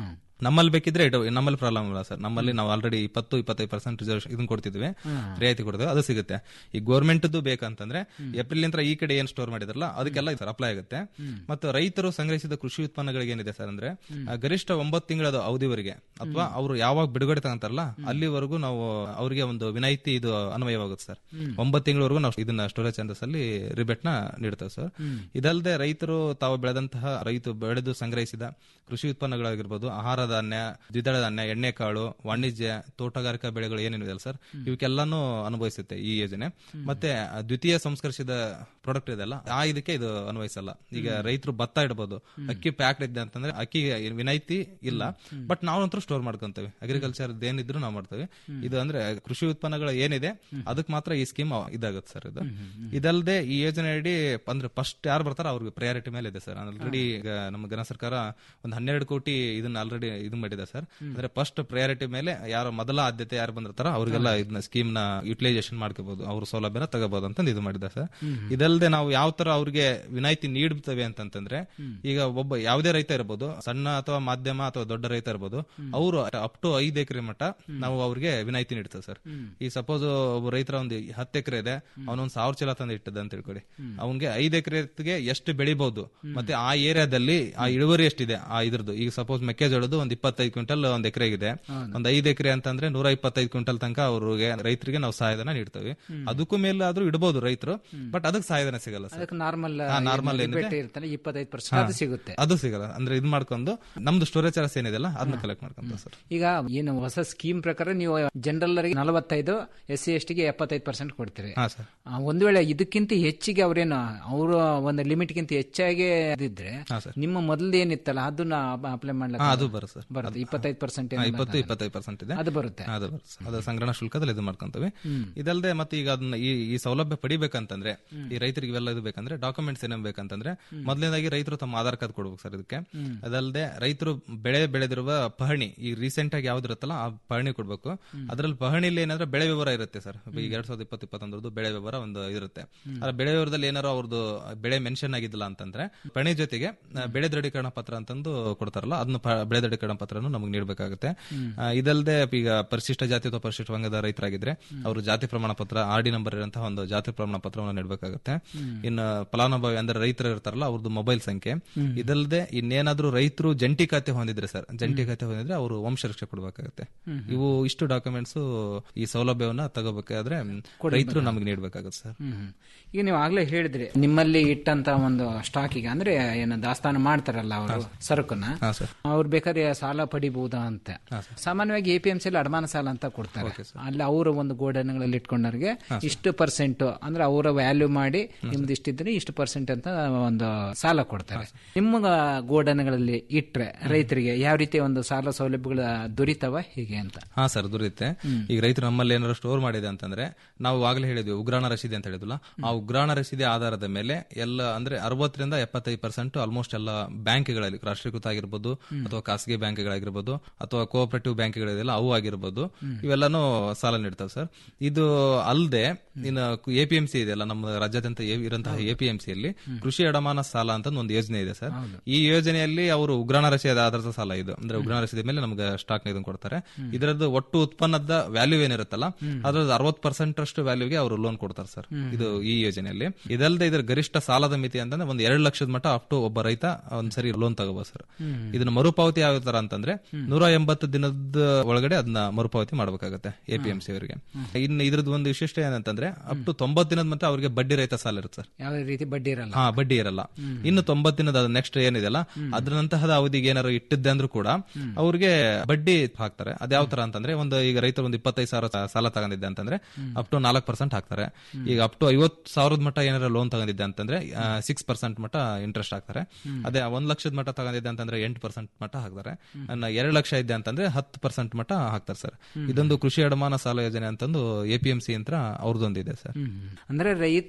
ನಮ್ಮಲ್ಲಿ ಬೇಕಿದ್ರೆ ಇದು- ನಮ್ಮಲ್ಲಿ ಪ್ರಾಬ್ಲಮ್ ಇಲ್ಲ ಸರ್ ನಮ್ಮಲ್ಲಿ ನಾವು ಆಲ್ರೆಡಿ ಇಪ್ಪತ್ತು ಇಪ್ಪತ್ತೈದು ಪರ್ಸೆಂಟ್ ರಿಸರ್ವೇಶನ್ ಇದನ್ನ ಕೊಡ್ತಿದ್ವಿ ರಿಯಾಯಿತಿ ಕೊಡ್ತೇವೆ ಅದು ಸಿಗುತ್ತೆ ಈ ಗೌರ್ಮೆಂಟ್ ಬೇಕಂತಂದ್ರೆ ಏಪ್ರಿಲ್ ನಂತರ ಈ ಕಡೆ ಏನ್ ಸ್ಟೋರ್ ಮಾಡಿದ್ರಲ್ಲ ಅದಕ್ಕೆಲ್ಲ ಸರ್ ಅಪ್ಲೈ ಆಗುತ್ತೆ ಮತ್ತು ರೈತರು ಸಂಗ್ರಹಿಸಿದ ಕೃಷಿ ಉತ್ಪನ್ನಗಳಿಗೆ ಏನಿದೆ ಸರ್ ಅಂದ್ರೆ ಆ, ಗರಿಷ್ಠ ಒಂಬತ್ತು ತಿಂಗಳ ಅವಧಿವರೆಗೆ ಅಥವಾ ಅವರು ಯಾವಾಗ ಬಿಡುಗಡೆ ತಗೊಂತಾರಲ್ಲ ಅಲ್ಲಿವರೆಗೂ ನಾವು ಅವರಿಗೆ ಒಂದು ವಿನಾಯಿತಿ ಇದು ಅನ್ವಯವಾಗುತ್ತೆ ಸರ್ ಒಂಬತ್ತು ತಿಂಗಳವರೆಗೂ ನಾವು ಇದನ್ನ ಸ್ಟೋರೇಜ್ ಸೆಂಟರ್ಸ್ ಅಲ್ಲಿ ರಿಬೇಟ್ ನ ನೀಡ್ತೇವೆ ಸರ್ ಇದಲ್ಲದೆ ರೈತರು ತಾವು ಬೆಳೆದಂತಹ ರೈತ ಬೆಳೆದು ಸಂಗ್ರಹಿಸಿದ ಕೃಷಿ ಉತ್ಪನ್ನಗಳಾಗಿರ್ಬೋದು ಆಹಾರ ಧಾನ್ಯ ದ್ವಿದಳ ಧಾನ್ಯ ಎಣ್ಣೆಕಾಳು ವಾಣಿಜ್ಯ ತೋಟಗಾರಿಕಾ ಬೆಳೆಗಳು ಏನೇನಿದೆ ಸರ್ ಇವಕ್ಕೆಲ್ಲಾನು ಅನುಭವಿಸುತ್ತೆ ಈ ಯೋಜನೆ ಮತ್ತೆ ಆ ದ್ವಿತೀಯ ಸಂಸ್ಕರಿಸಿದ ಪ್ರಾಡಕ್ಟ್ ಇದೆಲ್ಲ ಆ ಇದಕ್ಕೆ ಇದು ಅನ್ವಯಿಸಲ್ಲ ಈಗ ರೈತರು ಭತ್ತ ಇಡಬಹುದು ಅಕ್ಕಿ ಪ್ಯಾಕ್ ಇದೆ ಅಂತಂದ್ರೆ ಅಕ್ಕಿ ವಿನಾಯಿತಿ ಇಲ್ಲ ಬಟ್ ನಾವಂತೂ ಸ್ಟೋರ್ ಮಾಡ್ಕೊಂತೇವೆ ಅಗ್ರಿಕಲ್ಚರ್ ಏನಿದ್ರು ನಾವು ಮಾಡ್ತೇವೆ ಇದು ಅಂದ್ರೆ ಕೃಷಿ ಉತ್ಪನ್ನಗಳ ಏನಿದೆ ಅದಕ್ಕೆ ಮಾತ್ರ ಈ ಸ್ಕೀಮ್ ಇದಾಗುತ್ತೆ ಸರ್ ಇದು ಇದಲ್ಲದೆ ಈ ಯೋಜನೆ ಅಡಿ ಅಂದ್ರೆ ಫಸ್ಟ್ ಯಾರು ಬರ್ತಾರ ಅವ್ರಿಗೆ ಪ್ರಯಾರಿಟಿ ಮೇಲೆ ಇದೆ ಸರ್ ಆಲ್ರೆಡಿ ಈಗ ನಮ್ಮ ಘನ ಸರ್ಕಾರ ಒಂದು ಹನ್ನೆರಡು ಕೋಟಿ ಇದನ್ನ ಆಲ್ರೆಡಿ ಇದು ಮಾಡಿದೆ ಸರ್ ಅಂದ್ರೆ ಫಸ್ಟ್ ಪ್ರಯಾರಿಟಿ ಮೇಲೆ ಯಾರು ಮೊದಲ ಆದ್ಯತೆ ಯಾರು ಬಂದಿರ್ತಾರ ಅವ್ರಿಗೆಲ್ಲ ಇದನ್ನ ಸ್ಕೀಮ್ ನ ಯುಟಿಲೈಸೇಷನ್ ಮಾಡ್ಕೋಬಹುದು ಅವ್ರ ಸೌಲಭ್ಯನ ತಗೋಬಹುದು ಅಂತ ಇದು ಮಾಡಿದೆ ಸರ್ ಇದಲ್ಲದೆ ನಾವು ಯಾವ ತರ ಅವ್ರಿಗೆ ವಿನಾಯಿತಿ ನೀಡ್ತೇವೆ ಅಂತಂತಂದ್ರೆ ಈಗ ಒಬ್ಬ ಯಾವುದೇ ರೈತ ಇರಬಹುದು ಸಣ್ಣ ಅಥವಾ ಮಾಧ್ಯಮ ಅಥವಾ ದೊಡ್ಡ ರೈತ ಇರಬಹುದು ಅವರು ಅಪ್ ಟು ಐದು ಎಕರೆ ಮಟ್ಟ ನಾವು ಅವ್ರಿಗೆ ವಿನಾಯಿತಿ ನೀಡ್ತೇವೆ ಸರ್ ಈ ಸಪೋಸ್ ಒಬ್ಬ ರೈತರ ಒಂದು ಹತ್ತು ಎಕರೆ ಇದೆ ಅವನೊಂದು ಸಾವಿರ ಚೀಲ ತಂದು ಇಟ್ಟದ ಅಂತ ತಿಳ್ಕೊಳ್ಳಿ ಅವನ್ಗೆ ಐದು ಎಕರೆಗೆ ಎಷ್ಟು ಬೆಳಿಬಹುದು ಮತ್ತೆ ಆ ಏರಿಯಾದಲ್ಲಿ ಆ ಇಳುವರಿ ಎಷ್ಟಿದೆ ಆ ಇದ್ರದ್ದು ಈಗ ಸಪೋಸ್ ಮೆಕ್ಕೆಜೋಳದ್ದು ಒಂದು ಇಪ್ಪತ್ತೈದು ಕ್ವಿಂಟಲ್ ಒಂದ್ ಎಕರೆಗಿದೆ ಒಂದ್ ಐದು ಎಕರೆ ಅಂತಂದ್ರೆ ನೂರ ಇಪ್ಪತ್ತೈದು ಕ್ವಿಂಟಲ್ ತನಕ ಅವ್ರಿಗೆ ರೈತರಿಗೆ ನಾವು ಸಹಾಯಧನ ನೀಡ್ತೇವೆ ಅದಕ್ಕೂ ಮೇಲೆ ಆದ್ರೂ ಇಡಬಹುದು ರೈತರು ಬಟ್ ಅದಕ್ಕೆ ಸಹಾಯಧನ ಸಿಗಲ್ಲ ಸರ್ ಅದಕ್ಕೆ ನಾರ್ಮಲ್ ನಾರ್ಮಲ್ ಏನಿದೆ ಇರ್ತಾನೆ ಇಪ್ಪತ್ತೈದು ಪರ್ಸೆಂಟ್ ಅದು ಸಿಗುತ್ತೆ ಅದು ಸಿಗಲ್ಲ ಅಂದ್ರೆ ಇದು ಮಾಡ್ಕೊಂಡು ನಮ್ದು ಸ್ಟೋರೇಜ್ ಚಾರ್ಜ್ ಏನಿದೆಲ್ಲ ಅದನ್ನ ಕಲೆಕ್ಟ್ ಮಾಡ್ಕೊಂತ ಸರ್ ಈಗ ಏನು ಹೊಸ ಸ್ಕೀಮ್ ಪ್ರಕಾರ ನೀವು ಜನರಲ್ ನಲವತ್ತೈದು ಎಸ್ ಸಿ ಎಸ್ ಟಿಗೆ ಎಪ್ಪತ್ತೈದು ಪರ್ಸೆಂಟ್ ಕೊಡ್ತೀರಿ ಹಾ ಸರ್ ಆ, ಒಂದ್ ವೇಳೆ ಇದಕ್ಕಿಂತ ಹೆಚ್ಚಿಗೆ ಅವ್ರೇನು ಅವರು ಒಂದು ಲಿಮಿಟ್ಗಿಂತ ಹೆಚ್ಚಾಗಿ ಇದ್ರೆ ಹಾ ಸರ್ ನಿಮ್ಮ ಮೊದಲು ಏನಿತ್ತಲ್ಲ ಅದನ್ನ ಅಪ್ಲೈ ಹಾ, ಮಾಡ್ಲಿಕ್ಕೆ ಅದು ಬರುತ್ತೆ ಸರ್ ಬರುತ್ತೆ ಇಪ್ಪತ್ತೈದು ಪರ್ಸೆಂಟ್ ಹಾ, ಇಪ್ಪತ್ತು ಇಪ್ಪತ್ತೈದು ಪರ್ಸೆಂಟ್ ಇದೆ ಅದು ಬರುತ್ತೆ ಅದು ಬರುತ್ತೆ ಸರ್. ಅದು ಸಂಗ್ರಹಣ ಶುಲ್ಕದಲ್ಲಿ ಇದು ಮಾಡ್ಕೊಂತೀವಿ ಇದಲ್ಲದೆ ಮತ್ತೆ ಈಗ ಅದನ್ನ ಈ ಈ ಸೌಲಭ್ಯ ಪಡಿಬೇಕಂತಂದ್ರೆ ಈ ರೈತರಿಗೆ ಇವೆಲ್ಲ ಇದು ಬೇಕಂದ್ರೆ ಡಾಕ್ಯುಮೆಂಟ್ಸ್ ಏನೇನ್ ಬೇಕಂತಂದ್ರೆ ಮೊದಲನೇದಾಗಿ ರೈತರು ತಮ್ಮ ಆಧಾರ್ ಕಾರ್ಡ್ ಕೊಡ್ಬೇಕು ಸರ್ ಇದಕ್ಕೆ ಅದಲ್ಲದೆ ರೈತರು ಬೆಳೆ ಬೆಳೆದಿರುವ ಪಹಣಿ ಈ ರೀಸೆಂಟ್ ಆಗಿ ಯಾವ್ದು ಇರುತ್ತಲ್ಲ ಆ ಪಹಣಿ ಕೊಡ್ಬೇಕು ಅದ್ರಲ್ಲಿ ಪಹಣಿಲಿ ಏನಾದ್ರೆ ಬೆಳೆ ವಿವರ ಇರುತ್ತೆ ಸರ್ ಈಗ ಎರಡ್ ಸಾವಿರದ ಇಪ್ಪತ್ತು ಇಪ್ಪತ್ತೊಂದರದ್ದು ಬೆಳೆ ವಿವರ ಒಂದು ಇರುತ್ತೆ ಆ ಬೆಳೆ ವಿವರದಲ್ಲಿ ಏನಾರು ಅವ್ರದ್ದು ಬೆಳೆ ಮೆನ್ಷನ್ ಆಗಿದ್ದಿಲ್ಲ ಅಂತಂದ್ರೆ ಪಹಣಿ ಜೊತೆಗೆ ಆ, ಬೆಳೆ ದೃಢೀಕರಣ ಪತ್ರ ಅಂತಂದು ಕೊಡ್ತಾರಲ್ಲ ಅದನ್ನ ಪ- ಬೆಳೆ ದೃಢೀಕರಣ ಪತ್ರನು ನಮಗೆ ನೀಡಬೇಕಾಗುತ್ತೆ ಇದಲ್ಲದೆ ಈಗ ಪರಿಶಿಷ್ಟ ಜಾತಿ ಅಥವಾ ಪರಿಶಿಷ್ಟ ವರ್ಗದ ರೈತರಾಗಿದ್ರೆ ಅವರು ಜಾತಿ ಪ್ರಮಾಣ ಪತ್ರ ಆರ್ ಡಿ ನಂಬರ್ ಇರುವಂತಹ ಒಂದು ಜಾತಿ ಪ್ರಮಾಣ ಪತ್ರವನ್ನು ನೀಡಬೇಕಾಗುತ್ತೆ ಇನ್ನು ಫಲಾನುಭವಿ ಅಂದ್ರೆ ರೈತರು ಇರ್ತಾರಲ್ಲ ಅವ್ರದ್ದು ಮೊಬೈಲ್ ಸಂಖ್ಯೆ ಇದಲ್ಲದೆ ಇನ್ನೇನಾದ್ರೂ ರೈತರು ಜಂಟಿ ಖಾತೆ ಹೊಂದಿದ್ರೆ ಸರ್ ಜಂಟಿ ಖಾತೆ ಹೊಂದಿದ್ರೆ ಅವರು ವಂಶರಕ್ಷೆ ಕೊಡಬೇಕಾಗುತ್ತೆ ಇವು ಇಷ್ಟು ಡಾಕ್ಯುಮೆಂಟ್ಸ್ ಈ ಸೌಲಭ್ಯವನ್ನ ತಗೋಬೇಕಾದ್ರೆ ರೈತರು ನಮಗೆ ನೀಡಬೇಕಾಗುತ್ತೆ ಸರ್ ಹ್ಮ್. ಈಗ ನೀವು ಆಗ್ಲೇ ಹೇಳಿದ್ರಿ ನಿಮ್ಮಲ್ಲಿ ಇಟ್ಟಂತ ಒಂದು ಸ್ಟಾಕಿಗೆ ಅಂದ್ರೆ ಏನು ದಾಸ್ತಾನು ಮಾಡ್ತಾರಲ್ಲ ಅವರು ಸರಕನ್ನ ಹಾ ಸರ್ ಅವ್ರು ಬೇಕಾದ್ರೆ ಸಾಲ ಪಡಿಬಹುದಾ ಅಂತ ಸಾಮಾನ್ಯವಾಗಿ ಎ ಪಿ ಎಂ ಸಿ ಅಡಮಾನ ಸಾಲ ಅಂತ ಕೊಡ್ತಾರೆ ಅಲ್ಲಿ ಅವರ ಒಂದು ಗೋಡನ್ಗಳಲ್ಲಿ ಇಟ್ಕೊಂಡವ್ರಿಗೆ ಇಷ್ಟು ಪರ್ಸೆಂಟ್ ಅಂದ್ರೆ ಅವರ ವ್ಯಾಲ್ಯೂ ಮಾಡಿ ನಿಮ್ದು ಇಷ್ಟಿದ್ರೆ ಇಷ್ಟು ಪರ್ಸೆಂಟ್ ಅಂತ ಒಂದು ಸಾಲ ಕೊಡ್ತಾರೆ ನಿಮ್ಮ ಗೋಡನ್ಗಳಲ್ಲಿ ಇಟ್ರೆ ರೈತರಿಗೆ ಯಾವ ರೀತಿ ಒಂದು ಸಾಲ ಸೌಲಭ್ಯಗಳು ದೊರೀತವ ಹೀಗೆ ಅಂತ ಹಾ ಸರ್ ದೊರೆಯುತ್ತೆ ಈಗ ರೈತರು ನಮ್ಮಲ್ಲಿ ಏನಾದ್ರು ಸ್ಟೋರ್ ಮಾಡಿದೆ ಅಂತಂದ್ರೆ ನಾವು ಆಗ್ಲೇ ಹೇಳಿದ್ವಿ ಉಗ್ರಾಣ ರಸೀದಿ ಅಂತ ಹೇಳಿದ್ವಲ್ಲ ಆ ಉಗ್ರಾಣ ರಸೀದಿ ಆಧಾರದ ಮೇಲೆ ಎಲ್ಲ ಅಂದ್ರೆ ಅರವತ್ತರಿಂದ ಎಪ್ಪತ್ತೈದು ಪರ್ಸೆಂಟ್ ಆಲ್ಮೋಸ್ಟ್ ಎಲ್ಲ ಬ್ಯಾಂಕ್ಗಳಲ್ಲಿ ರಾಷ್ಟ್ರೀಕೃತ ಆಗಿರ್ಬೋದು ಅಥವಾ ಖಾಸಗಿ ಬ್ಯಾಂಕ್ಗಳಾಗಿರ್ಬೋದು ಅಥವಾ ಕೋಆಪರೇಟಿವ್ ಬ್ಯಾಂಕ್ಗಳಿದೆಯಲ್ಲ ಅವು ಆಗಿರ್ಬೋದು ಇವೆಲ್ಲಾನು ಸಾಲ ನೀಡ್ತಾವೆ ಸರ್ ಇದು ಅಲ್ಲದೆ ಇನ್ನು ಎಪಿಎಂಸಿ ಇದೆಯಲ್ಲ ನಮ್ಮ ರಾಜ್ಯಾದ್ಯಂತ ಎ- ಇರುವಂತಹ ಎಪಿಎಂಸಿಯಲ್ಲಿ ಕೃಷಿ ಅಡಮಾನ ಸಾಲ ಅಂತ ಒಂದು ಯೋಜನೆ ಇದೆ ಸರ್ ಈ ಯೋಜನೆಯಲ್ಲಿ ಅವರು ಉಗ್ರಾಣ ರಸೀದಿ ಆಧಾರದ ಸಾಲ ಇದು ಅಂದ್ರೆ ಉಗ್ರಾಣ ರಸೀದಿ ಮೇಲೆ ನಮ್ಗೆ ಸ್ಟಾಕ್ ಇದನ್ನು ಕೊಡ್ತಾರೆ ಇದರದ್ದು ಒಟ್ಟು ಉತ್ಪನ್ನದ ವ್ಯಾಲ್ಯೂ ಏನಿರುತ್ತಲ್ಲ ಅದ್ರದ್ದು ಅರವತ್ತು ಪರ್ಸೆಂಟ್ ಅಷ್ಟು ವ್ಯಾಲ್ಯೂಗೆ ಅವರು ಲೋನ್ ಕೊಡ್ತಾರೆ ಸರ್ ಇದು ಈ ಯೋಜನೆಯಲ್ಲಿ ಇದಲ್ಲದೆ ಇದರ ಗರಿಷ್ಠ ಸಾಲದ ಮಿತಿ ಅಂತಂದ್ರೆ ಒಂದು ಎರಡು ಲಕ್ಷದ ಮಟ್ಟ ಅಪ್ ಟು ಒಬ್ಬ ರೈತ ಒಂದ್ಸರಿ ಲೋನ್ ತಗೋಬಹುದು ಸರ್ ಇದನ್ನ ಮರುಪಾವತಿ ಯಾವ ತರ ಅಂತಂದ್ರೆ ನೂರ ಎಂಬತ್ತು ದಿನದ ಒಳಗಡೆ ಅದನ್ನ ಮರುಪಾವತಿ ಮಾಡಬೇಕಾಗುತ್ತೆ ಎಪಿಎಂಸಿ ಅವರಿಗೆ ಇನ್ನು ಇದ್ರದ್ದು ಒಂದು ವಿಶಿಷ್ಟ ಏನಂತಂದ್ರೆ ಅಪ್ ಟು ತೊಂಬತ್ತು ದಿನದ ಮಟ್ಟ ಅವರಿಗೆ ಬಡ್ಡಿ ರಹಿತ ಸಾಲ ಇರುತ್ತೆ ಸರ್ ಯಾವ ರೀತಿ ಬಡ್ಡಿ ಇರಲ್ಲ ಹಾ ಬಡ್ಡಿ ಇರಲ್ಲ ಇನ್ನು ತೊಂಬತ್ತು ದಿನದ ನೆಕ್ಸ್ಟ್ ಏನಿದೆಯಲ್ಲ ಅದ್ರಂತಹದ ಅವಧಿಗೆ ಏನಾದ್ರು ಇಟ್ಟಿದ್ದೆ ಅಂದ್ರೂ ಕೂಡ ಅವ್ರಿಗೆ ಬಡ್ಡಿ ಹಾಕ್ತಾರೆ ಅದ್ಯಾವ ತರ ಅಂತಂದ್ರೆ ಒಂದು ಈಗ ರೈತರು ಒಂದು ಇಪ್ಪತ್ತೈದು ಸಾವಿರ ಸಾ- ಸಾಲ ತಗೊಂಡಿದ್ದೆ ಅಂತಂದ್ರೆ ಅಪ್ ಟು ನಾಲ್ಕು ಪರ್ಸೆಂಟ್ ಹಾಕ್ತಾರೆ ಈಗ ಅಪ್ ಟು ಐವತ್ತು ಸಾವಿರದ ಮಟ್ಟ ಏನಾರ ಲೋನ್ ತಗೊಂಡಿದ್ದೆ ಅಂತಂದ್ರೆ ಸಿಕ್ಸ್ ಪರ್ಸೆಂಟ್ ಮಟ್ಟ ಇಂಟ್ರೆಸ್ಟ್ ಹಾಕ್ತಾರೆ ಅದೇ ಒಂದ್ ಲಕ್ಷದ ಮಟ್ಟ ತಗೊಂಡಿದ್ದೆ ಅಂತಂದ್ರೆ ಎಂಟು ಪರ್ಸೆಂಟ್ ಮಟ್ಟ ಹಾಕ್ತಾರೆ ಅನ್ನ ಎರಡು ಲಕ್ಷ ಇದ್ದೆ ಅಂತಂದ್ರೆ ಹತ್ತು ಪರ್ಸೆಂಟ್ ಮಟ್ಟ ಹಾಕ್ತಾರೆ ಸರ್ ಇದೊಂದು ಕೃಷಿ ಅಡಮಾನ ಸಾಲ ಯೋಜನೆ ಅಂತಂದು ಎಪಿಎಂಸಿ ಯಂತ್ರ ಅವ್ರದ್ದೊಂದಿದೆ ಸರ್ ಅಂದ್ರೆ ರೈತರು ತಾವು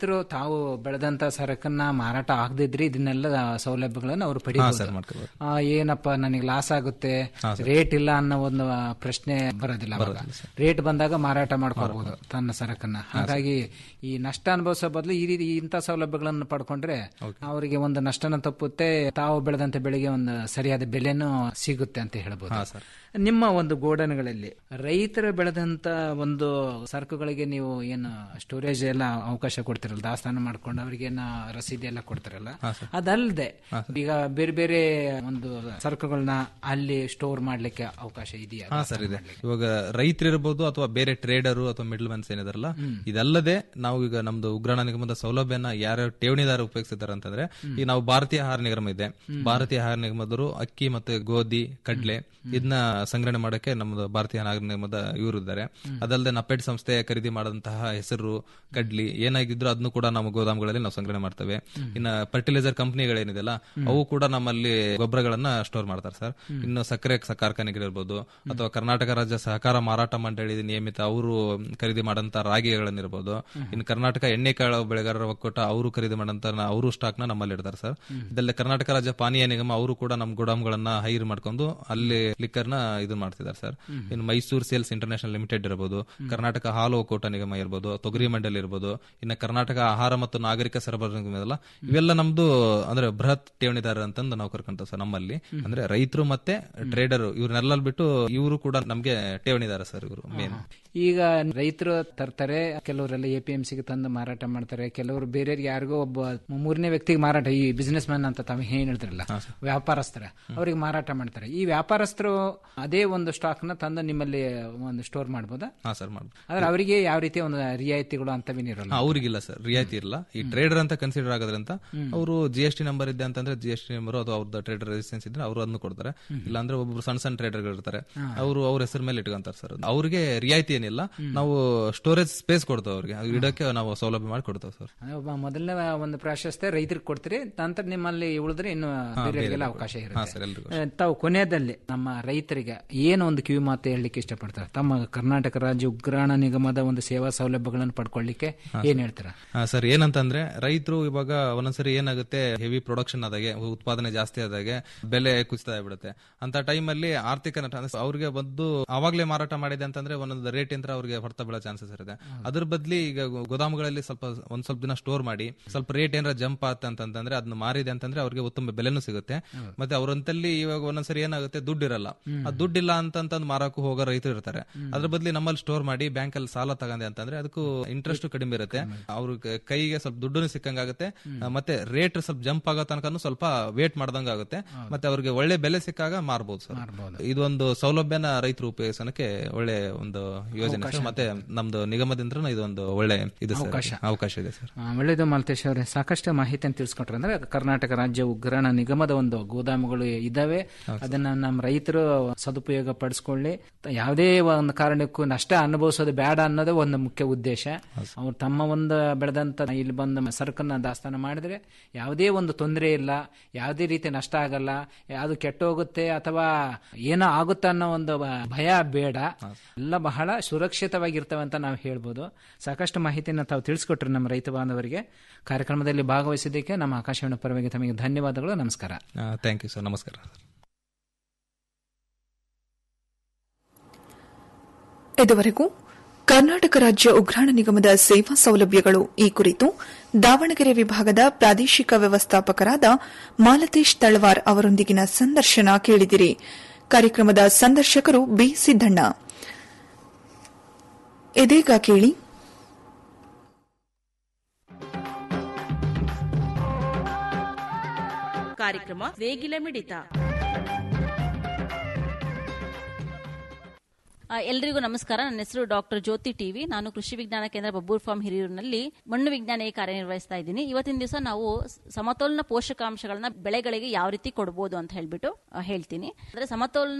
ತಾವು ಬೆಳೆದಂತ ಸರಕನ್ನ ಮಾರಾಟ ಆಗದಿದ್ರೆ ಇದನ್ನೆಲ್ಲ ಸೌಲಭ್ಯಗಳನ್ನ ಅವರು ಹಾ ಪಡಿಬಹುದು ಸರ್ ಮಾಡ್ಕೋಬಹುದು ಆ, ಏನಪ್ಪ ನನಗೆ ಲಾಸ್ ಆಗುತ್ತೆ ಹಾ, ಸರ್. ರೇಟ್ ಇಲ್ಲ ಅನ್ನೋ ಒಂದು ಆ, ಪ್ರಶ್ನೆ ಬರೋದಿಲ್ಲ ಅವಾಗ. ರೇಟ್ ಬಂದಾಗ ಮಾರಾಟ ಮಾಡ್ಕೋಬಹುದು ತನ್ನ ಸರಕನ್ನ ಹಾಗಾಗಿ ಈ ನಷ್ಟ ಅನುಭವಿಸೋ ಬದಲು ಈ ರೀತಿ ಇಂಥ ಸೌಲಭ್ಯಗಳನ್ನು ಪಡ್ಕೊಂಡ್ರೆ ಅವರಿಗೆ ಒಂದು ನಷ್ಟನ ತಪ್ಪುತ್ತೆ ತಾವು ಬೆಳೆದಂತ ಬೆಳೆಗೆ ಒಂದು ಸರಿಯಾದ ಬೆಲೆನೂ ಸಿಗುತ್ತೆ ಅಂತ ಹೇಳ್ಬೋದು ಹಾ ಸರ್ ನಿಮ್ಮ ಒಂದು ಗೋಡನ್ಗಳಲ್ಲಿ ರೈತರ ಬೆಳೆದಂತ ಒಂದು ಸರಕುಗಳಿಗೆ ನೀವು ಏನು ಸ್ಟೋರೇಜ್ ಎಲ್ಲ ಅವಕಾಶ ಕೊಡ್ತಿರಲ್ಲ ದಾಸ್ತಾನು ಮಾಡ್ಕೊಂಡು ಅವ್ರಿಗೇನ ರಸೀದಿ ಎಲ್ಲ ಕೊಡ್ತಿರಲ್ಲ ಅದಲ್ಲದೆ ಈಗ ಬೇರೆ ಬೇರೆ ಒಂದು ಸರಕುಗಳನ್ನ ಅಲ್ಲಿ ಸ್ಟೋರ್ ಮಾಡ್ಲಿಕ್ಕೆ ಅವಕಾಶ ಇದೆಯಾ ಹಾ ಸರ್ ಇದೆ ಇವಾಗ ರೈತರಿರ್ಬೋದು ಅಥವಾ ಬೇರೆ ಟ್ರೇಡರು ಅಥವಾ ಮಿಡ್ಲ್ ಮ್ಯಾನ್ಸ್ ಏನಿದಾರಲ್ಲ ಇದಲ್ಲದೆ ನಾವು ಈಗ ನಮ್ದು ಉಗ್ರಾಣ ನಿಗಮದ ಸೌಲಭ್ಯನ ಯಾರ್ಯಾರು ಠೇವಣಿದಾರ ಉಪಯೋಗಿಸಿದ್ದಾರೆ ಅಂತಂದ್ರೆ ಈಗ ನಾವು ಭಾರತೀಯ ಆಹಾರ ನಿಗಮ ಇದೆ ಭಾರತೀಯ ಆಹಾರ ನಿಗಮದವರು ಅಕ್ಕಿ ಮತ್ತೆ ಗೋಧಿ ಕಡ್ಲೆ ಇದನ್ನ ಸಂಗ್ರಹಣೆ ಮಾಡಕ್ಕೆ ನಮ್ದು ಭಾರತೀಯ ಆಹಾರ ನಿಗಮದ ಇವರು ಇದ್ದಾರೆ ಅದಲ್ಲದೆ ನಪೆಡ್ ಸಂಸ್ಥೆ ಖರೀದಿ ಮಾಡದಂತಹ ಹೆಸರು ಕಡ್ಲಿ ಏನಾಗಿದ್ರು ಅದನ್ನು ಕೂಡ ನಮ್ಮ ಗೋದಾಮುಗಳಲ್ಲಿ ನಾವು ಸಂಗ್ರಹಣೆ ಮಾಡ್ತೇವೆ ಇನ್ನ ಫರ್ಟಿಲೈಸರ್ ಕಂಪನಿಗಳೇನಿದೆಲ್ಲ ಅವು ಕೂಡ ನಮ್ಮಲ್ಲಿ ಗೊಬ್ಬರಗಳನ್ನ ಸ್ಟೋರ್ ಮಾಡ್ತಾರೆ ಸರ್ ಇನ್ನು ಸಕ್ಕರೆ ಸ- ಕಾರ್ಖಾನೆಗಳಿರ್ಬೋದು ಅಥವಾ ಕರ್ನಾಟಕ ರಾಜ್ಯ ಸಹಕಾರ ಮಾರಾಟ ಮಂಡಳಿ ನಿಯಮಿತ ಅವರು ಖರೀದಿ ಮಾಡಂತ ರಾಗಿಗಳನ್ನಿರ್ಬೋದು ಇನ್ನು ಕರ್ನಾಟಕ ಎಣ್ಣೆಕಾಳು ಬೆಳೆಗಾರರ ಒಕ್ಕೂಟ ಅವರು ಖರೀದಿ ಮಾಡಂತ ಅವರು ಸ್ಟಾಕ್ ನ ನಮ್ಮಲ್ಲಿ ಇಡ್ತಾರೆ ಸರ್ ಇದಲ್ಲದೆ ಕರ್ನಾಟಕ ರಾಜ್ಯ ಪಾನೀಯ ನಿಗಮ ಅವರು ಕೂಡ ನಮ್ಮ ಗೋಡಾಮ್ಗಳನ್ನ ಹೈರ್ ಮಾಡ್ಕೊಂಡು ಅಲ್ಲಿ ಲಿಕ್ಕರ್ ನ ಇದು ಮಾಡ್ತಿದ್ದಾರೆ ಸರ್ ಇನ್ನು ಮೈಸೂರು ಸೇಲ್ಸ್ ಇಂಟರ್ನ್ಯಾಷನಲ್ ಲಿಮಿಟೆಡ್ ಇರಬಹುದು ಕರ್ನಾಟಕ ಹಾಲು ಒಕ್ಕೂಟ ನಿಗಮ ಇರ್ಬೋದು ತೊಗರಿ ಮಂಡಳಿ ಇರ್ಬೋದು ಇನ್ನು ಕರ್ನಾಟಕ ಆಹಾರ ಮತ್ತು ನಾಗರಿಕ ಸರಬರಾಜು ನಿಗಮ ಇದೆಲ್ಲ ಇವೆಲ್ಲ ನಮ್ದು ಅಂದ್ರೆ ಬೃಹತ್ ಠೇವಣಿದಾರ ಅಂತಂದು ನಾವು ಕರ್ಕೊಂತ ಸರ್ ನಮ್ಮಲ್ಲಿ ಅಂದ್ರೆ ರೈತರು ಮತ್ತೆ ಟ್ರೇಡರ್ ಇವ್ರನ್ನೆಲ್ಲ ಬಿಟ್ಟು ಇವರು ಕೂಡ ನಮ್ಗೆ ಠೇವಣಿದಾರ ಸರ್ ಇವರು ಮೇನ್ ಈಗ ರೈತರು ತರ್ತಾರೆ ಕೆಲವರೆಲ್ಲ ಎ ಪಿ ಎಂ ಸಿಗೆ ತಂದು ಮಾರಾಟ ಮಾಡ್ತಾರೆ ಕೆಲವರು ಬೇರೆಯವ್ರಿಗೆ ಯಾರಿಗೋ ಒಬ್ಬ ಮೂರನೇ ವ್ಯಕ್ತಿಗೆ ಮಾರಾಟ ಈ ಬಿಸ್ನೆಸ್ ಮ್ಯಾನ್ ಅಂತ ತಾವು ಏನ್ ಹೇಳ್ತಾರಲ್ಲ ವ್ಯಾಪಾರಸ್ಥರ ಅವ್ರಿಗೆ ಮಾರಾಟ ಮಾಡ್ತಾರೆ ಈ ವ್ಯಾಪಾರಸ್ಥರು ಅದೇ ಒಂದು ಸ್ಟಾಕ್ ನ ತಂದು ನಿಮ್ಮಲ್ಲಿ ಒಂದು ಸ್ಟೋರ್ ಮಾಡ್ಬೋದಾ ಹಾ ಸರ್ ಮಾಡ್ಬೋದು ಆದ್ರೆ ಅವರಿಗೆ ಯಾವ ರೀತಿ ಒಂದು ರಿಯಾಯಿತಿಗಳು ಅಂತವೇನಿರಲ್ಲ ಹಾ, ಅವ್ರಿಗಿಲ್ಲ ಸರ್ ರಿಯಾಯಿತಿ ಇಲ್ಲ ಈ ಟ್ರೇಡರ್ ಅಂತ ಕನ್ಸಿಡರ್ ಆಗೋದ್ರಿಂದ ಅವರು ಜಿ ಎಸ್ ಟಿ ನಂಬರ್ ಇದೆ ಅಂತಂದ್ರೆ ಜಿ ಎಸ್ ಟಿ ನಂಬರ್ ಅಥವಾ ಅವ್ರದ್ದು ಟ್ರೇಡರ್ ರೆಸಿಸ್ಟೆನ್ಸ್ ಇದ್ರೆ ಅವರು ಅದನ್ನು ಕೊಡ್ತಾರೆ ಇಲ್ಲಾಂದ್ರೆ ಒಬ್ಬರು ಸಣ್ಣ ಸಣ್ಣ ಟ್ರೇಡರ್ ಇರ್ತಾರೆ ಅವರು ಅವ್ರ ಹೆಸರು ಮೇಲೆ ಇಟ್ಕೊಂತಾರೆ ಸರ್ ಅವ್ರಿಗೆ ರಿಯಾಯಿತಿ ಏನಿಲ್ಲ ನಾವು ಸ್ಟೋರೇಜ್ ಸ್ಪೇಸ್ ಕೊಡ್ತೇವೆ ಅವ್ರಿಗೆ ಅದು ಇಡಕ್ಕೆ ನಾವು ಸೌಲಭ್ಯ ಮಾಡಿ ಕೊಡ್ತೇವೆ ಸರ್ ಅಂದ್ರೆ ಒಬ್ಬ ಮೊದಲನೇ ಒಂದು ಪ್ರಾಶಸ್ತ್ಯ ರೈತರಿಗೆ ಕೊಡ್ತೀರಿ ನಂತರ ನಿಮ್ಮಲ್ಲಿ ಉಳಿದ್ರೆ ಇನ್ನು ಬೇರೆಯವರಿಗೆಲ್ಲ ಅವಕಾಶ ಹಾ, ಸರ್, ಇರುತ್ತೆ ಎಲ್ರಿಗೂ ಆ, ತಾವು ಕೊನೆಯದಲ್ಲಿ ನಮ್ಮ ರೈತರಿಗೆ ಏನು ಒಂದು ಕಿವಿ ಮಾತು ಹೇಳಲಿಕ್ಕೆ ಇಷ್ಟಪಡ್ತಾರೆ ತಮ್ಮ ಕರ್ನಾಟಕ ರಾಜ್ಯ ಉಗ್ರಾಣ ನಿಗಮದ ಒಂದು ಸೇವಾ ಸೌಲಭ್ಯಗಳನ್ನು ಪಡ್ಕೊಳ್ಳಿಕ್ಕೆ ಏನ್ ಹೇಳ್ತೀರಾ ಹಾ, ಸರ್ ಏನಂತಂದ್ರೆ ರೈತರು ಇವಾಗ ಒಂದೊಂದ್ಸರಿ ಏನಾಗುತ್ತೆ ಹೆವಿ ಪ್ರೊಡಕ್ಷನ್ ಆದಾಗೆ ಉತ್ಪಾದನೆ ಜಾಸ್ತಿ ಆದಾಗೆ ಬೆಲೆ ಕುಸಿತ ಆಗ್ಬಿಡುತ್ತೆ ಅಂತ ಟೈಮಲ್ಲಿ ಆರ್ಥಿಕ ನಷ್ಟ ಅಂದ್ರೆ ಅವ್ರಿಗೆ ಬಂದು ಅವಾಗ್ಲೇ ಮಾರಾಟ ಮಾಡಿದೆ ಅಂತಂದ್ರೆ ಒಂದೊಂದು ರೇಟ್ ಇಂದ ಅವ್ರಿಗೆ ಹೊರತ ಬೀಳೋ ಚಾನ್ಸಸ್ ಇರುತ್ತೆ ಅದ್ರ ಬದ್ಲಿ ಈಗ ಗೋ- ಗೋದಾಮುಗಳಲ್ಲಿ ಸ್ವಲ್ಪ ಒಂದ್ ಸ್ವಲ್ಪ ದಿನ ಸ್ಟೋರ್ ಮಾಡಿ ಸ್ವಲ್ಪ ರೇಟ್ ಏನಾರ ಜಂಪ್ ಆತ ಅಂತಂದ್ರೆ ಅದನ್ನ ಮಾರಿದೆ ಅಂತಂದ್ರೆ ಅವ್ರಿಗೆ ಉತ್ತಮ ಬೆಲೆನೂ ಸಿಗುತ್ತೆ ಮತ್ತೆ ಅವ್ರಂತಲ್ಲಿ ಇವಾಗ ಒಂದೊಂದ್ಸರಿ ಏನಾಗುತ್ತೆ ದುಡ್ಡು ಇರಲ್ಲ ಆ ದುಡ್ಡಿಲ್ಲ ಅಂತಂತಂದು ಮಾರಕ್ಕೂ ಹೋಗೋ ರೈತರು ಇರ್ತಾರೆ ಅದ್ರ ಬದ್ಲಿ ನಮ್ಮಲ್ಲಿ ಸ್ಟೋರ್ ಮಾಡಿ ಬ್ಯಾಂಕ್ ಅಲ್ಲಿ ಸಾಲ ತಗೊಂಡೆ ಅಂತಂದ್ರೆ ಅದಕ್ಕೂ ಇಂಟ್ರೆಸ್ಟ್ ಕಡಿಮೆ ಇರುತ್ತೆ ಅವ್ರ ಕೈಗೆ ಸ್ವಲ್ಪ ದುಡ್ಡು ಸಿಕ್ಕಂಗಾಗುತ್ತೆ ಆ, ಮತ್ತೆ ರೇಟ್ ಸ್ವಲ್ಪ ಜಂಪ್ ಆಗೋ ತನಕನು ಸ್ವಲ್ಪ ವೇಟ್ ಮಾಡ್ದಂಗ ಆಗುತ್ತೆ ಮತ್ತೆ ಅವ್ರಿಗೆ ಒಳ್ಳೆ ಬೆಲೆ ಸಿಕ್ಕಾಗ ಮಾರ್ಬೋದು ಸರ್ ಇದೊಂದು ಸೌಲಭ್ಯನ ರೈತರು ಉಪಯೋಗಿಸೋಕೆ ಒಳ್ಳೆ ಒಂದು ಯೋಜನೆ ಸರ್ ಮತ್ತೆ ನಮ್ದು ನಿಗಮದಿಂದ ಇದೊಂದು ಒಳ್ಳೆ ಇದು ಸರ್ ಅವಕಾಶ. ಅವಕಾಶ ಇದೆ ಸರ್ ಆ, ಒಳ್ಳೆಯದು ಮಾಲ್ತೇಶ್ ಅವರೇ ಸಾಕಷ್ಟು ಮಾಹಿತಿಯನ್ನು ತಿಳಿಸ್ಕೊಟ್ರೆ ಅಂದ್ರೆ ಕರ್ನಾಟಕ ರಾಜ್ಯ ಉಗ್ರಾಣ ನಿಗಮದ ಒಂದು ಗೋದಾಮುಗಳು ಇದಾವೆ ಅದನ್ನ ನಮ್ಮ ರೈತರು ಸದುಪಯೋಗ ಪಡಿಸ್ಕೊಳ್ಳಿ ತ- ಯಾವುದೇ ಒಂದು ಕಾರಣಕ್ಕೂ ನಷ್ಟ ಅನುಭವಿಸೋದು ಬೇಡ ಅನ್ನೋದೇ ಒಂದು ಮುಖ್ಯ ಉದ್ದೇಶ ಅವ್ರು ತಮ್ಮ ಒಂದು ಬೆಳೆದಂತ ಇಲ್ಲಿ ಬಂದ ಸರಕನ್ನ ದಾಸ್ತಾನ ಮಾಡಿದ್ರೆ ಯಾವುದೇ ಒಂದು ತೊಂದರೆ ಇಲ್ಲ ಯಾವುದೇ ರೀತಿ ನಷ್ಟ ಆಗಲ್ಲ ಯಾವುದು ಕೆಟ್ಟೋಗುತ್ತೆ ಅಥವಾ ಏನೋ ಆಗುತ್ತೆ ಅನ್ನೋ ಒಂದು ಬ- ಭಯ ಬೇಡ ಎಲ್ಲ ಬಹಳ ಸುರಕ್ಷಿತವಾಗಿರ್ತವೆ ಅಂತ ನಾವು ಹೇಳ್ಬೋದು ಸಾಕಷ್ಟು ಮಾಹಿತಿಯನ್ನು ತಾವು ತಿಳಿಸ್ಕೊಟ್ರಿ ನಮ್ಮ ರೈತ ಬಾಂಧವರಿಗೆ ಕಾರ್ಯಕ್ರಮದಲ್ಲಿ ಭಾಗವಹಿಸಿದ್ದಕ್ಕೆ ನಮ್ಮ ಆಕಾಶವಾಣಿ ಪರವಾಗಿ ತಮಗೆ ಧನ್ಯವಾದಗಳು ನಮಸ್ಕಾರ ಥ್ಯಾಂಕ್ ಯು ಸರ್ ನಮಸ್ಕಾರ ಇದುವರೆಗೂ ಕರ್ನಾಟಕ ರಾಜ್ಯ ಉಗ್ರಾಣ ನಿಗಮದ ಸೇವಾ ಸೌಲಭ್ಯಗಳು ಈ ಕುರಿತು ದಾವಣಗೆರೆ ವಿಭಾಗದ ಪ್ರಾದೇಶಿಕ ವ್ಯವಸ್ಥಾಪಕರಾದ ಮಾಲತೇಶ್ ತಳವಾರ್ ಅವರೊಂದಿಗಿನ ಸಂದರ್ಶನ ಕೇಳಿದಿರಿ ಕಾರ್ಯಕ್ರಮದ ಸಂದರ್ಶಕರು ಬಿ ಸಿದ್ದಣ್ಣ ಇದೀಗ ಕೇಳಿ ಕಾರ್ಯಕ್ರಮ ವೇಗಿಲ ಮಿಡಿತ ಆ, ಎಲ್ರಿಗೂ ನಮಸ್ಕಾರ ನನ್ನ ಹೆಸರು ಡಾಕ್ಟರ್ ಜ್ಯೋತಿ ಟಿವಿ ನಾನು ಕೃಷಿ ವಿಜ್ಞಾನ ಕೇಂದ್ರ ಬಬ್ಬೂರ್ ಫಾರ್ಮ್ ಹಿರಿಯೂರಿನಲ್ಲಿ ಮಣ್ಣು ವಿಜ್ಞಾನಿಯಾಗಿ ಕಾರ್ಯನಿರ್ವಹಿಸ್ತಾ ಇದ್ದೀನಿ ಇವತ್ತಿನ ದಿವಸ ನಾವು ಸ- ಸಮತೋಲನ ಪೋಷಕಾಂಶಗಳನ್ನ ಬೆಳೆಗಳಿಗೆ ಯಾವ ರೀತಿ ಕೊಡಬಹುದು ಅಂತ ಹೇಳ್ಬಿಟ್ಟು ಆ, ಹೇಳ್ತೀನಿ ಅಂದ್ರೆ ಸಮತೋಲನ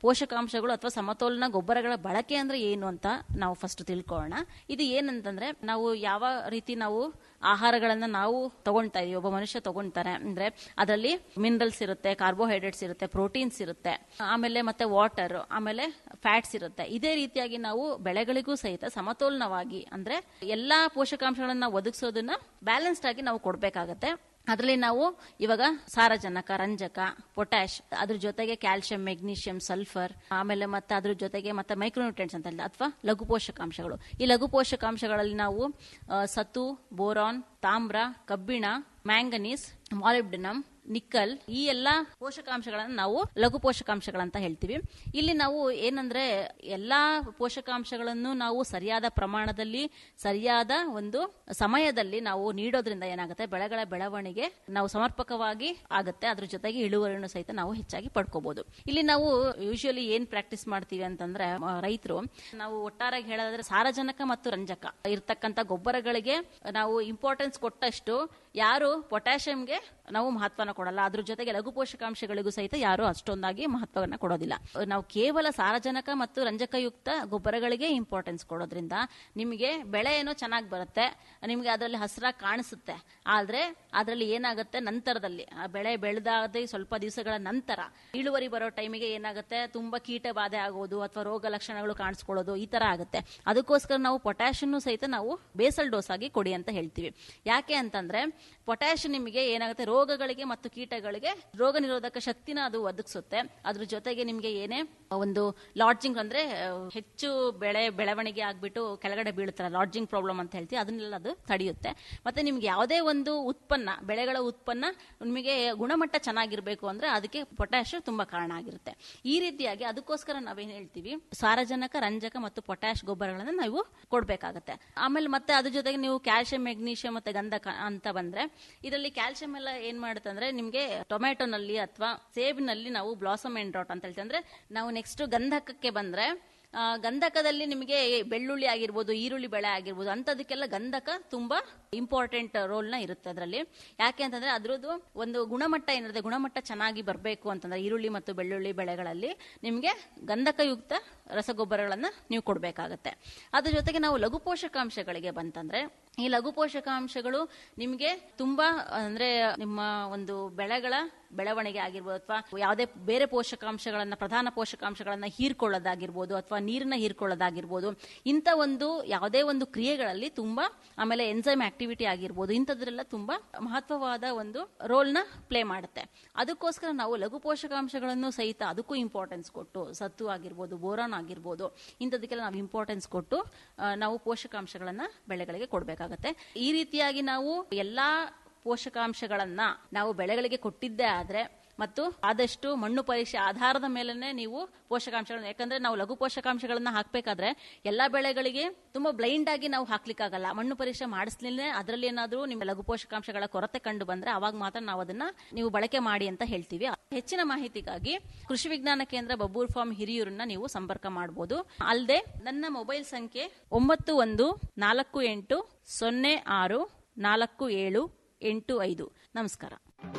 ಪೋಷಕಾಂಶಗಳು ಅಥವಾ ಸಮತೋಲನ ಗೊಬ್ಬರಗಳ ಬಳಕೆ ಅಂದ್ರೆ ಏನು ಅಂತ ನಾವು ಫಸ್ಟ್ ತಿಳ್ಕೊಳ್ಳೋಣ ಇದು ಏನಂತಂದ್ರೆ ನಾವು ಯಾವ ರೀತಿ ನಾವು ಆಹಾರಗಳನ್ನ ನಾವು ತಗೊಳ್ತಾ ಇದೀವಿ ಒಬ್ಬ ಮನುಷ್ಯ ತಗೊಳ್ತಾರೆ ಅಂದ್ರೆ ಅದರಲ್ಲಿ ಮಿನರಲ್ಸ್ ಇರುತ್ತೆ ಕಾರ್ಬೋಹೈಡ್ರೇಟ್ಸ್ ಇರುತ್ತೆ ಪ್ರೋಟೀನ್ಸ್ ಇರುತ್ತೆ ಆಮೇಲೆ ಮತ್ತೆ ವಾಟರ್ ಆಮೇಲೆ ಫ್ಯಾಟ್ಸ್ ಇರುತ್ತೆ ಇದೇ ರೀತಿಯಾಗಿ ನಾವು ಬೆಳೆಗಳಿಗೂ ಸಹಿತ ಸಮತೋಲನವಾಗಿ ಅಂದ್ರೆ ಎಲ್ಲಾ ಪೋಷಕಾಂಶಗಳನ್ನ ಒದಗಿಸೋದನ್ನ ಬ್ಯಾಲೆನ್ಸ್ಡ್ ಆಗಿ ನಾವು ಕೊಡ್ಬೇಕಾಗತ್ತೆ ಅದರಲ್ಲಿ ನಾವು ಇವಾಗ ಸಾರಜನಕ ರಂಜಕ ಪೊಟ್ಯಾಶ್ ಅದ್ರ ಜೊತೆಗೆ ಕ್ಯಾಲ್ಸಿಯಂ ಮೆಗ್ನೀಷಿಯಂ ಸಲ್ಫರ್ ಆಮೇಲೆ ಮತ್ತೆ ಅದ್ರ ಜೊತೆಗೆ ಮತ್ತೆ ಮೈಕ್ರೋನ್ಯೂಟ್ರಿಯೆಂಟ್ಸ್ ಅಂತ ಹೇಳಿದ್ರೆ ಅಥವಾ ಲಘು ಪೋಷಕಾಂಶಗಳು ಈ ಲಘು ಪೋಷಕಾಂಶಗಳಲ್ಲಿ ನಾವು ಆ, ಸತು ಬೋರಾನ್ ತಾಮ್ರ ಕಬ್ಬಿಣ ಮ್ಯಾಂಗನೀಸ್ ಮಾಲಿಬ್ಡಿನಮ್ ನಿಕ್ಕಲ್ ಈ ಎಲ್ಲಾ ಪೋಷಕಾಂಶಗಳನ್ನ ನಾವು ಲಘು ಪೋಷಕಾಂಶಗಳಂತ ಹೇಳ್ತೀವಿ ಇಲ್ಲಿ ನಾವು ಏನಂದ್ರೆ ಎಲ್ಲಾ ಪೋಷಕಾಂಶಗಳನ್ನು ನಾವು ಸರಿಯಾದ ಪ್ರಮಾಣದಲ್ಲಿ ಸರಿಯಾದ ಒಂದು ಸಮಯದಲ್ಲಿ ನಾವು ನೀಡೋದ್ರಿಂದ ಏನಾಗುತ್ತೆ ಬೆಳೆಗಳ ಬೆಳವಣಿಗೆ ನಾವು ಸಮರ್ಪಕವಾಗಿ ಆಗುತ್ತೆ ಅದ್ರ ಜೊತೆಗೆ ಇಳುವರಿಯನ್ನು ಸಹಿತ ನಾವು ಹೆಚ್ಚಾಗಿ ಪಡ್ಕೋಬಹುದು ಇಲ್ಲಿ ನಾವು ಯೂಶುವಲಿ ಏನ್ ಪ್ರಾಕ್ಟೀಸ್ ಮಾಡ್ತೀವಿ ಅಂತಂದ್ರೆ ರೈತರು ನಾವು ಒಟ್ಟಾರೆಯಾಗಿ ಹೇಳೋದಾದ್ರೆ ಸಾರಜನಕ ಮತ್ತು ರಂಜಕ ಇರ್ತಕ್ಕಂಥ ಗೊಬ್ಬರಗಳಿಗೆ ನಾವು ಇಂಪಾರ್ಟೆನ್ಸ್ ಕೊಟ್ಟಷ್ಟು ಯಾರು ಪೊಟ್ಯಾಷಿಯಂಗೆ ನಾವು ಮಹತ್ವನ ಕೊಡಲ್ಲ ಅದ್ರ ಜೊತೆಗೆ ಲಘು ಪೋಷಕಾಂಶಗಳಿಗೂ ಸಹಿತ ಯಾರು ಅಷ್ಟೊಂದಾಗಿ ಮಹತ್ವವನ್ನು ಕೊಡೋದಿಲ್ಲ ನಾವು ಕೇವಲ ಸಾರಜನಕ ಮತ್ತು ರಂಜಕಯುಕ್ತ ಗೊಬ್ಬರಗಳಿಗೆ ಇಂಪಾರ್ಟೆನ್ಸ್ ಕೊಡೋದ್ರಿಂದ ನಿಮಗೆ ಬೆಳೆ ಏನೋ ಚೆನ್ನಾಗಿ ಬರುತ್ತೆ ನಿಮಗೆ ಅದರಲ್ಲಿ ಹಸಿರಾಗಿ ಕಾಣಿಸುತ್ತೆ ಆದ್ರೆ ಅದರಲ್ಲಿ ಏನಾಗುತ್ತೆ ನಂತರದಲ್ಲಿ ಆ ಬೆಳೆ ಬೆಳೆದಾದ ಸ್ವಲ್ಪ ದಿವಸಗಳ ನಂತರ ಇಳುವರಿ ಬರೋ ಟೈಮಿಗೆ ಏನಾಗುತ್ತೆ ತುಂಬಾ ಕೀಟ ಬಾಧೆ ಆಗೋದು ಅಥವಾ ರೋಗ ಲಕ್ಷಣಗಳು ಕಾಣಿಸ್ಕೊಳ್ಳೋದು ಈ ತರ ಆಗುತ್ತೆ ಅದಕ್ಕೋಸ್ಕರ ನಾವು ಪೊಟ್ಯಾಷನ್ನು ಸಹಿತ ನಾವು ಬೇಸಲ್ ಡೋಸ್ ಆಗಿ ಕೊಡಿ ಅಂತ ಹೇಳ್ತೀವಿ ಯಾಕೆ ಅಂತಂದ್ರೆ ಪೊಟ್ಯಾಶ್ ನಿಮಗೆ ಏನಾಗುತ್ತೆ ರೋಗಗಳಿಗೆ ಮತ್ತು ಕೀಟಗಳಿಗೆ ರೋಗ ನಿರೋಧಕ ಶಕ್ತಿನ ಅದು ಒದಗಿಸುತ್ತೆ ಅದ್ರ ಜೊತೆಗೆ ನಿಮಗೆ ಏನೇ ಒಂದು ಲಾಡ್ಜಿಂಗ್ ಅಂದ್ರೆ ಆ, ಹೆಚ್ಚು ಬೆಳೆ ಬೆಳವಣಿಗೆ ಆಗ್ಬಿಟ್ಟು ಕೆಳಗಡೆ ಬೀಳುತ್ತಲ್ಲ ಲಾಡ್ಜಿಂಗ್ ಪ್ರಾಬ್ಲಮ್ ಅಂತ ಹೇಳ್ತೀವಿ ಅದನ್ನೆಲ್ಲ ಅದು ತಡೆಯುತ್ತೆ ಮತ್ತೆ ನಿಮ್ಗೆ ಯಾವುದೇ ಒಂದು ಉತ್ಪನ್ನ ಬೆಳೆಗಳ ಉತ್ಪನ್ನ ನಿಮಗೆ ಗುಣಮಟ್ಟ ಚೆನ್ನಾಗಿರ್ಬೇಕು ಅಂದ್ರೆ ಅದಕ್ಕೆ ಪೊಟ್ಯಾಶ್ ತುಂಬಾ ಕಾರಣ ಆಗಿರುತ್ತೆ ಈ ರೀತಿಯಾಗಿ ಅದಕ್ಕೋಸ್ಕರ ನಾವೇನ್ ಹೇಳ್ತೀವಿ ಸಾರಜನಕ ರಂಜಕ ಮತ್ತು ಪೊಟ್ಯಾಶ್ ಗೊಬ್ಬರಗಳನ್ನ ನಾವು ಕೊಡ್ಬೇಕಾಗತ್ತೆ ಆಮೇಲೆ ಮತ್ತೆ ಅದ್ರ ಜೊತೆಗೆ ನೀವು ಕ್ಯಾಲ್ಸಿಯಂ ಮೆಗ್ನೀಷಿಯಂ ಮತ್ತೆ ಗಂಧಕ ಅಂತ ಬಂದ್ರೆ ಇದರಲ್ಲಿ ಕ್ಯಾಲ್ಸಿಯಂ ಎಲ್ಲ ಏನ್ ಮಾಡುತ್ತೆ ಅಂದ್ರೆ ನಿಮ್ಗೆ ಟೊಮ್ಯಾಟೊನಲ್ಲಿ ಅಥವಾ ಸೇಬಿನಲ್ಲಿ ನಾವು ಬ್ಲಾಸಮ್ ಎಂಡ್ ಡ್ರಾಟ್ ಅಂತ ಹೇಳ್ತೀವಿ ಅಂದ್ರೆ ನಾವು ನೆಕ್ಸ್ಟ್ ಗಂಧಕಕ್ಕೆ ಬಂದ್ರೆ ಆ, ಗಂಧಕದಲ್ಲಿ ನಿಮಗೆ ಬೆಳ್ಳುಳ್ಳಿ ಆಗಿರ್ಬೋದು ಈರುಳ್ಳಿ ಬೆಳೆ ಆಗಿರ್ಬೋದು ಅಂತದಕ್ಕೆಲ್ಲ ಗಂಧಕ ತುಂಬಾ ಇಂಪಾರ್ಟೆಂಟ್ ರೋಲ್ ನ ಇರುತ್ತೆ ಅದರಲ್ಲಿ ಯಾಕೆ ಅಂತಂದ್ರೆ ಅದ್ರದ್ದು ಒಂದು ಗುಣಮಟ್ಟ ಏನಿರುತ್ತೆ ಗುಣಮಟ್ಟ ಚೆನ್ನಾಗಿ ಬರಬೇಕು ಅಂತಂದ್ರೆ ಈರುಳ್ಳಿ ಮತ್ತು ಬೆಳ್ಳುಳ್ಳಿ ಬೆಳೆಗಳಲ್ಲಿ ನಿಮಗೆ ಗಂಧಕಯುಕ್ತ ರಸಗೊಬ್ಬರಗಳನ್ನ ನೀವು ಕೊಡಬೇಕಾಗತ್ತೆ ಅದ್ರ ಜೊತೆಗೆ ನಾವು ಲಘು ಪೋಷಕಾಂಶಗಳಿಗೆ ಬಂತಂದ್ರೆ ಈ ಲಘು ಪೋಷಕಾಂಶಗಳು ನಿಮಗೆ ತುಂಬಾ ಅಂದ್ರೆ ನಿಮ್ಮ ಒಂದು ಬೆಳೆಗಳ ಬೆಳವಣಿಗೆ ಆಗಿರ್ಬೋದು ಅಥವಾ ಯಾವುದೇ ಬೇರೆ ಪೋಷಕಾಂಶಗಳನ್ನ ಪ್ರಧಾನ ಪೋಷಕಾಂಶಗಳನ್ನ ಹೀರ್ಕೊಳ್ಳೋದಾಗಿರ್ಬೋದು ಅಥವಾ ನೀರನ್ನ ಹೀರ್ಕೊಳ್ಳೋದಾಗಿರ್ಬೋದು ಇಂಥ ಒಂದು ಯಾವುದೇ ಒಂದು ಕ್ರಿಯೆಗಳಲ್ಲಿ ತುಂಬಾ ಆಮೇಲೆ ಎನ್ಸೈಮ್ ಆಕ್ಟಿವಿಟಿ ಆಗಿರ್ಬೋದು ಇಂಥದ್ರೆಲ್ಲ ತುಂಬಾ ಮಹತ್ವವಾದ ಒಂದು ರೋಲ್ನ ಪ್ಲೇ ಮಾಡುತ್ತೆ ಅದಕ್ಕೋಸ್ಕರ ನಾವು ಲಘು ಪೋಷಕಾಂಶಗಳನ್ನು ಸಹಿತ ಅದಕ್ಕೂ ಇಂಪಾರ್ಟೆನ್ಸ್ ಕೊಟ್ಟು ಸತ್ತು ಆಗಿರ್ಬೋದು ಬೋರಾನ್ ಆಗಿರ್ಬೋದು ಇಂಥದಕ್ಕೆಲ್ಲ ನಾವು ಇಂಪಾರ್ಟೆನ್ಸ್ ಕೊಟ್ಟು ಆ, ನಾವು ಪೋಷಕಾಂಶಗಳನ್ನ ಬೆಳೆಗಳಿಗೆ ಕೊಡಬೇಕಾಗತ್ತೆ ಈ ರೀತಿಯಾಗಿ ನಾವು ಎಲ್ಲಾ ಪೋಷಕಾಂಶಗಳನ್ನ ನಾವು ಬೆಳೆಗಳಿಗೆ ಕೊಟ್ಟಿದ್ದೇ ಆದ್ರೆ ಮತ್ತು ಆದಷ್ಟು ಮಣ್ಣು ಪರೀಕ್ಷೆ ಆಧಾರದ ಮೇಲೆನೆ ನೀವು ಪೋಷಕಾಂಶಗಳನ್ನ ಯಾಕಂದ್ರೆ ನಾವು ಲಘು ಪೋಷಕಾಂಶಗಳನ್ನ ಹಾಕ್ಬೇಕಾದ್ರೆ ಎಲ್ಲಾ ಬೆಳೆಗಳಿಗೆ ತುಂಬಾ ಬ್ಲೈಂಡ್ ಆಗಿ ನಾವು ಹಾಕ್ಲಿಕ್ಕಾಗಲ್ಲ ಮಣ್ಣು ಪರೀಕ್ಷೆ ಮಾಡಿಸ್ಲಿಲ್ಲ ಅದರಲ್ಲಿ ಏನಾದ್ರೂ ನಿಮ್ಮ ಲಘು ಪೋಷಕಾಂಶಗಳ ಕೊರತೆ ಕಂಡು ಬಂದ್ರೆ ಅವಾಗ ಮಾತ್ರ ನಾವು ಅದನ್ನ ನೀವು ಬಳಕೆ ಮಾಡಿ ಅಂತ ಹೇಳ್ತೀವಿ ಹೆಚ್ಚಿನ ಮಾಹಿತಿಗಾಗಿ ಕೃಷಿ ವಿಜ್ಞಾನ ಕೇಂದ್ರ ಬಬ್ಬೂರ್ ಫಾರ್ಮ್ ಹಿರಿಯೂರನ್ನ ನೀವು ಸಂಪರ್ಕ ಮಾಡಬಹುದು ಅಲ್ಲದೆ ನನ್ನ ಮೊಬೈಲ್ ಸಂಖ್ಯೆ ಒಂಬತ್ತು ಒಂದು ನಾಲ್ಕು ಎಂಟು ಸೊನ್ನೆ ಆರು ನಾಲ್ಕು ಏಳು ಎಂಟು ಐದು ನಮಸ್ಕಾರ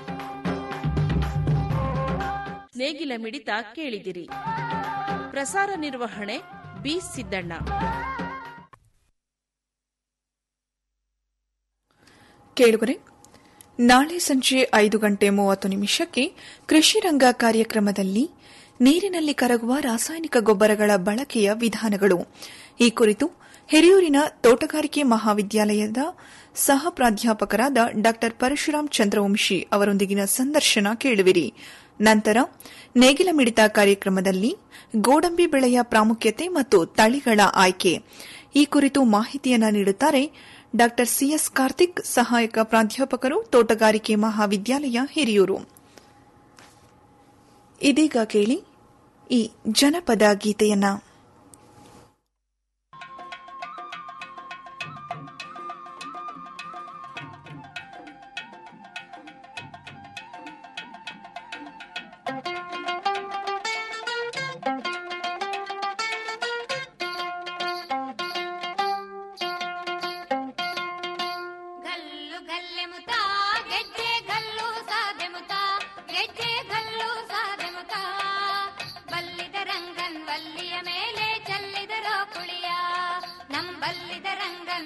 ನೇಗಿಲ ಮಿಡಿತ ಕೇಳಿದಿರಿ ಪ್ರಸಾರ ನಿರ್ವಹಣೆ ಬಿ ಸಿದ್ದಣ್ಣ ಕೇಳುಗರೆ ನಾಳೆ ಸಂಜೆ ಐದು ಗಂಟೆ ಮೂವತ್ತು ನಿಮಿಷಕ್ಕೆ ಕೃಷಿ ರಂಗ ಕಾರ್ಯಕ್ರಮದಲ್ಲಿ ನೀರಿನಲ್ಲಿ ಕರಗುವ ರಾಸಾಯನಿಕ ಗೊಬ್ಬರಗಳ ಬಳಕೆಯ ವಿಧಾನಗಳು ಈ ಕುರಿತು ಹಿರಿಯೂರಿನ ತೋಟಗಾರಿಕೆ ಮಹಾವಿದ್ಯಾಲಯದ ಸಹ ಪ್ರಾಧ್ಯಾಪಕರಾದ ಡಾ ಪರಶುರಾಮ್ ಚಂದ್ರವಂಶಿ ಅವರೊಂದಿಗಿನ ಸಂದರ್ಶನ ಕೇಳುವಿರಿ ನಂತರ ನೇಗಿಲ ಮಿಡಿತ ಕಾರ್ಯಕ್ರಮದಲ್ಲಿ ಗೋಡಂಬಿ ಬೆಳೆಯ ಪ್ರಾಮುಖ್ಯತೆ ಮತ್ತು ತಳಿಗಳ ಆಯ್ಕೆ ಈ ಕುರಿತು ಮಾಹಿತಿಯನ್ನ ನೀಡುತ್ತಾರೆ ಡಾ ಸಿಎಸ್ ಕಾರ್ತಿಕ್ ಸಹಾಯಕ ಪ್ರಾಧ್ಯಾಪಕರು ತೋಟಗಾರಿಕೆ ಮಹಾವಿದ್ಯಾಲಯ ಹಿರಿಯೂರು ಇದೀಗ ಕೇಳಿ ಈ ಜನಪದ ಗೀತೆಯನ್ನ ಗಲ್ಲು ಗಲ್ಲೆ ಮುತ ಗೆಜ್ಜೆ ಗಲ್ಲು ಸಾದೆ ಮುತ ಗೆಜ್ಜೆ ಗಲ್ಲು ಸಾದೆ ಮುತ ಬಲ್ಲಿದ ರಂಗ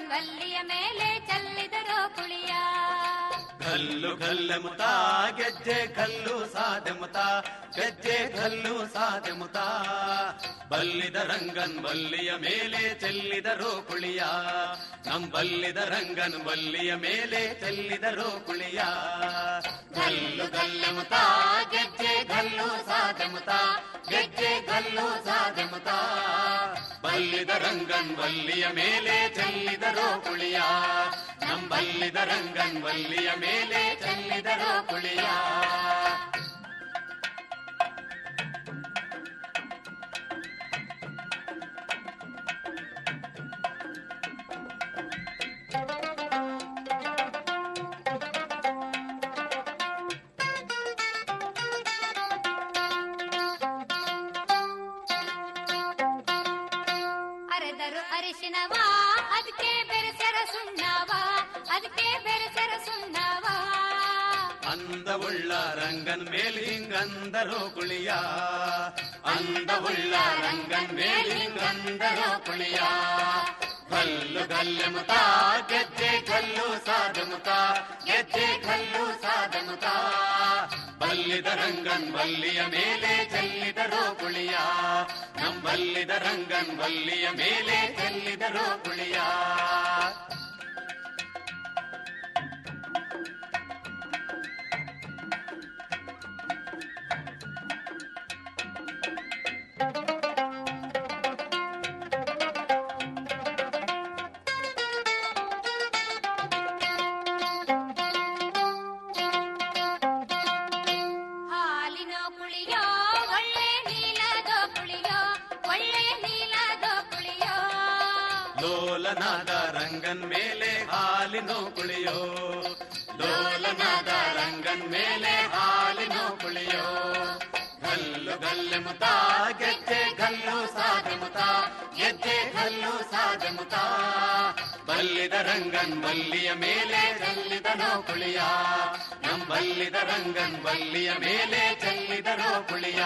ವಲ್ಲಿಯ ಮೇಲೆ ಚೆಲ್ಲಿದರು ಕುಳಿಯ ಕಲ್ಲು ಗಲ್ಲೆಮುತ ಗೆಜ್ಜೆ ಕಲ್ಲು ಸಾದೆಮುತ ಗೆಜ್ಜೆ ಕಲ್ಲು ಸಾದೆಮುತ ಬಲ್ಲಿದ ರಂಗನ್ ಬಲ್ಲಿಯ ಮೇಲೆ ಚೆಲ್ಲಿದರು ಕುಳಿಯ ನಮ್ ಬಲ್ಲಿದ ರಂಗನ್ ಬಲ್ಲಿಯ ಮೇಲೆ ಚೆಲ್ಲಿದರು ಕುಳಿಯ ಗಲ್ಲು ಗಲ್ಲೆಮುತ ಗೆಜ್ಜೆ ಗಲ್ಲು ಸಾದೆಮುತ ಗೆಜ್ಜೆ ಗಲ್ಲು ಸಾದೆಮುತ ಬಲ್ಲಿದ ರಂಗನ್ ಬಲ್ಲಿಯ ಮೇಲೆ ಚೆಲ್ಲಿದರು ಕುಳಿಯ ನಮ್ ಬಲ್ಲಿದ ರಂಗನ್ ಬಲ್ಲಿಯ ಮೇಲೆ ಚೆಲ್ಲಿದರು ಕುಳಿಯ ಅರೆದರು ಅರಿಶಿನವ ಅದಕ್ಕೆ ಬೆರೆಸರ ಸುಣ್ಣವ ಅದಕ್ಕೆ ಬೆರೆಸರ ಸುಣ್ಣವ అందవుళ్ళ రంగన్ మేలింగందరూ కుళియ అందవుళ్ళ రంగన్ మేలింగందరూ కుళియ కల్లు గల్లెముత ಗೆಜ್ಜೆ ಕಲ್ಲು ಸಾದముತ ಗೆಜ್ಜೆ ಕಲ್ಲು ಸಾದముತ ಬಲ್ಲಿದ ರಂಗನ್ ಬಲ್ಲಿಯ ಮೇಲೆ ಚೆಲ್ಲಿದರು ಕುಳಿಯ ನಮ್ ಬಲ್ಲಿದ ರಂಗನ್ ಬಲ್ಲಿಯ ಮೇಲೆ ಚೆಲ್ಲಿದರು ಕುಳಿಯ ಹಾಲಿನ ಕುಳಿಯೋ ಒಳ್ಳೆ ನೀಲದ ಕುಳಿಯೋ ಒಳ್ಳೆ ನೀಲದ ಕುಳಿಯೋ ಲೋಲನಾದ ರಂಗನ್ ಮೇಲೆ ಹಾಲಿನ ಕುಳಿಯೋ ಲೋಲನಾದ ರಂಗನ್ ಮೇಲೆ ಹಾಲಿನ ಕುಳಿಯೋ ಗಲ್ಲು ಗಲ್ಲೆ ಮುತ ಗೆಜ್ಜೆ ಗಲ್ಲು ಸಾದೆ ಮುತ ಗೆಜ್ಜೆ ಗಲ್ಲು ಸಾದೆ ಮುತ ಬಲ್ಲಿದ ರಂಗನ್ ಬಲ್ಲಿಯ ಮೇಲೆ ಚೆಲ್ಲಿದನೋ ಕುಳಿಯ ನಮ್ ಬಲ್ಲಿದ ರಂಗನ್ ಬಲ್ಲಿಯ ಮೇಲೆ ಚೆಲ್ಲಿದನೋ ಕುಳಿಯ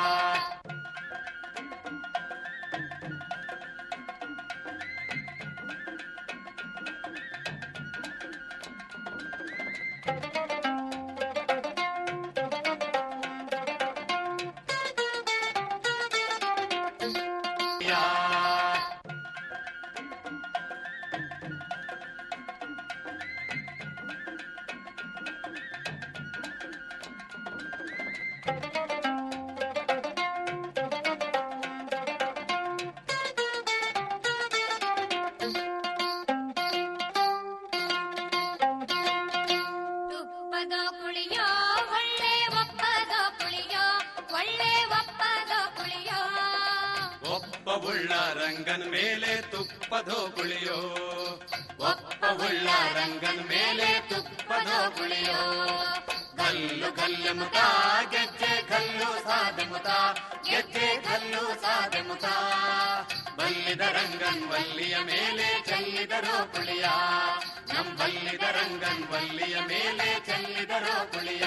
ತುಪ್ಪದ ಕುಳಿಯೋ ಒಳ್ಳೆ ಒಪ್ಪದ ಕುಳಿಯೋ ಒಳ್ಳೆ ಒಪ್ಪದ ಕುಳಿಯೋ ಒಪ್ಪವುಳ್ಳ ರಂಗನ್ ಮೇಲೆ ತುಪ್ಪದೋ ಕುಳಿಯೋ ಒಪ್ಪವುಳ್ಳ ರಂಗನ್ ಮೇಲೆ ತುಪ್ಪದೋ ಕುಳಿಯೋ ಕಲ್ಲು ಕಲ್ಲು ಮುತ ಗೆಜ್ಜೆ ಕಲ್ಲು ಸಾದೆ ಮುತ ಗೆಜ್ಜೆ ಕಲ್ಲು ಸಾದೆ ಮುತ ಬಲ್ಲಿದ ರಂಗನ್ ಬಲ್ಲಿಯ ಮೇಲೆ ಚೆಲ್ಲಿದರೋ ಕುಳಿಯ ನಮ್ ಬಲ್ಲಿದ ರಂಗನ್ ಬಲ್ಲಿಯ ಮೇಲೆ ಚೆಲ್ಲಿದರೋ ಕುಳಿಯ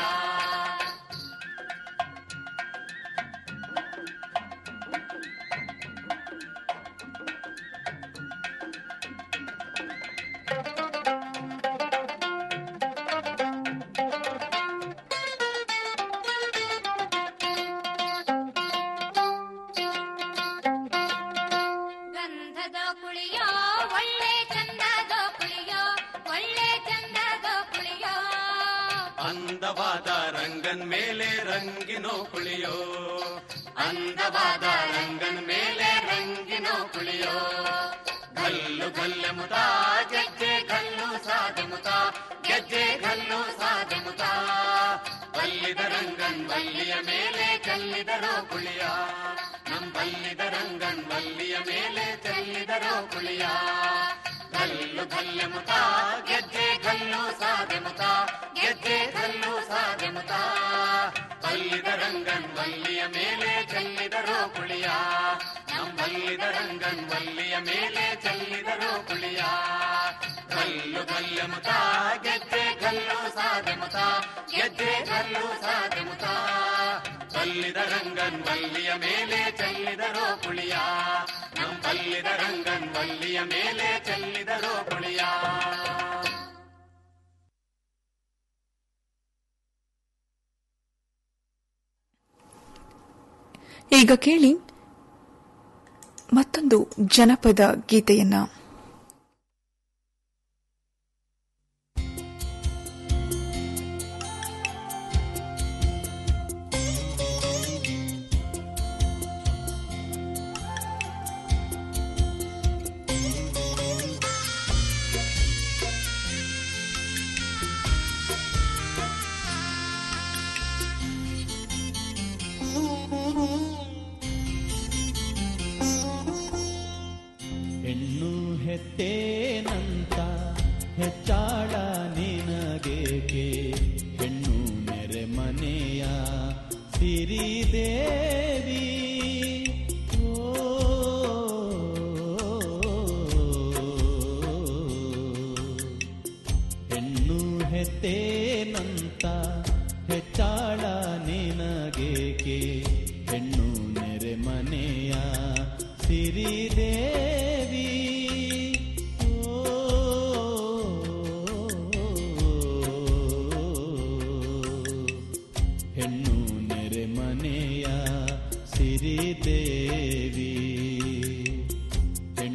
ಗಂಧದ ಕುಳಿಯೋ ಒಳ್ಳೆ ಚಂದದ ಕುಳಿಯೋ ಒಳ್ಳೆ ಚಂದದ ಕುಳಿಯೋ అందవాದ ರಂಗನ್ ಮೇಲೆ ರಂಗಿನೋ ಕುಳಿಯೋ అందವಾದ ರಂಗನ್ ಮೇಲೆ ರಂಗಿನೋ ಕುಳಿಯೋ ಗಲ್ಲು ಗಲ್ಲೆ ಮುತ ಗೆಜ್ಜೆ ಗಲ್ಲು ಸಾದೆ ಮುತ ಗೆಜ್ಜೆ ಗಲ್ಲು ಸಾದೆ ಮುತ ಬಲ್ಲಿದ ರಂಗನ್ ಬಲ್ಲಿಯ ಮೇಲೆ ಚೆಲ್ಲಿದರೋ ಕುಳಿಯ ನಮ್ ಬಲ್ಲಿದ ರಂಗನ್ ಬಲ್ಲಿಯ ಮೇಲೆ ಚೆಲ್ಲಿದರೋ ಕುಳಿಯ ಗಲ್ಲು ಗಲ್ಲೆ ಮುತ ಗೆಜ್ಜೆ ಗಲ್ಲು ಸಾದೆ ಮುತ ಗೆಜ್ಜೆ ಗಲ್ಲು ಸಾದೆ ಮುತ ಬಲ್ಲಿದ ರಂಗನ್ ಬಲ್ಲಿಯ ಮೇಲೆ ಚೆಲ್ಲಿದರೋ ಕುಳಿಯ ನಮ್ ಬಲ್ಲಿದ ರಂಗನ್ ಬಲ್ಲಿಯ ಮೇಲೆ ಚೆಲ್ಲಿದರೋ ಕುಳಿಯ ಗಲ್ಲು ಗಲ್ಲೆ ಮುತ ಗೆಜ್ಜೆ ಗಲ್ಲು ಸಾದೆ ಮುತ ಗೆಜ್ಜೆ ಗಲ್ಲು ಸಾದೆ ಮುತ ಬಲ್ಲಿದ ರಂಗನ್ ಬಲ್ಲಿಯ ಮೇಲೆ ಚೆಲ್ಲಿದರೋ ಕುಳಿಯ ನಮ್ ಬಲ್ಲಿದ ರಂಗನ್ ವಲ್ಲಿಯ ಮೇಲೆ ಚೆಲ್ಲಿದರೋ ಕುಳಿಯ ಈಗ ಕೇಳಿ ಮತ್ತೊಂದು ಜನಪದ ಗೀತೆಯನ್ನ ಹೆಣ್ಣು ಹೆತ್ತೇನಂತ ಹೆಚ್ಚಾಳ ನಿನಗೇಕೆ ಹೆಣ್ಣು ನೆರೆ ಮನೆಯ ಸಿರಿದೇವಿ ಓ, ಹೆಣ್ಣು ಹೆತ್ತೇನಂತ ಹೆಚ್ಚಾಳ ನಿನಗೇಕೆ ಹೆಣ್ಣು ನೆರೆ ಮನೆಯ ಸಿರಿದೇವಿ ಓ, ಹೆಣ್ಣು ನೆರೆ ಮನೆಯ ಸಿರಿದೇವಿ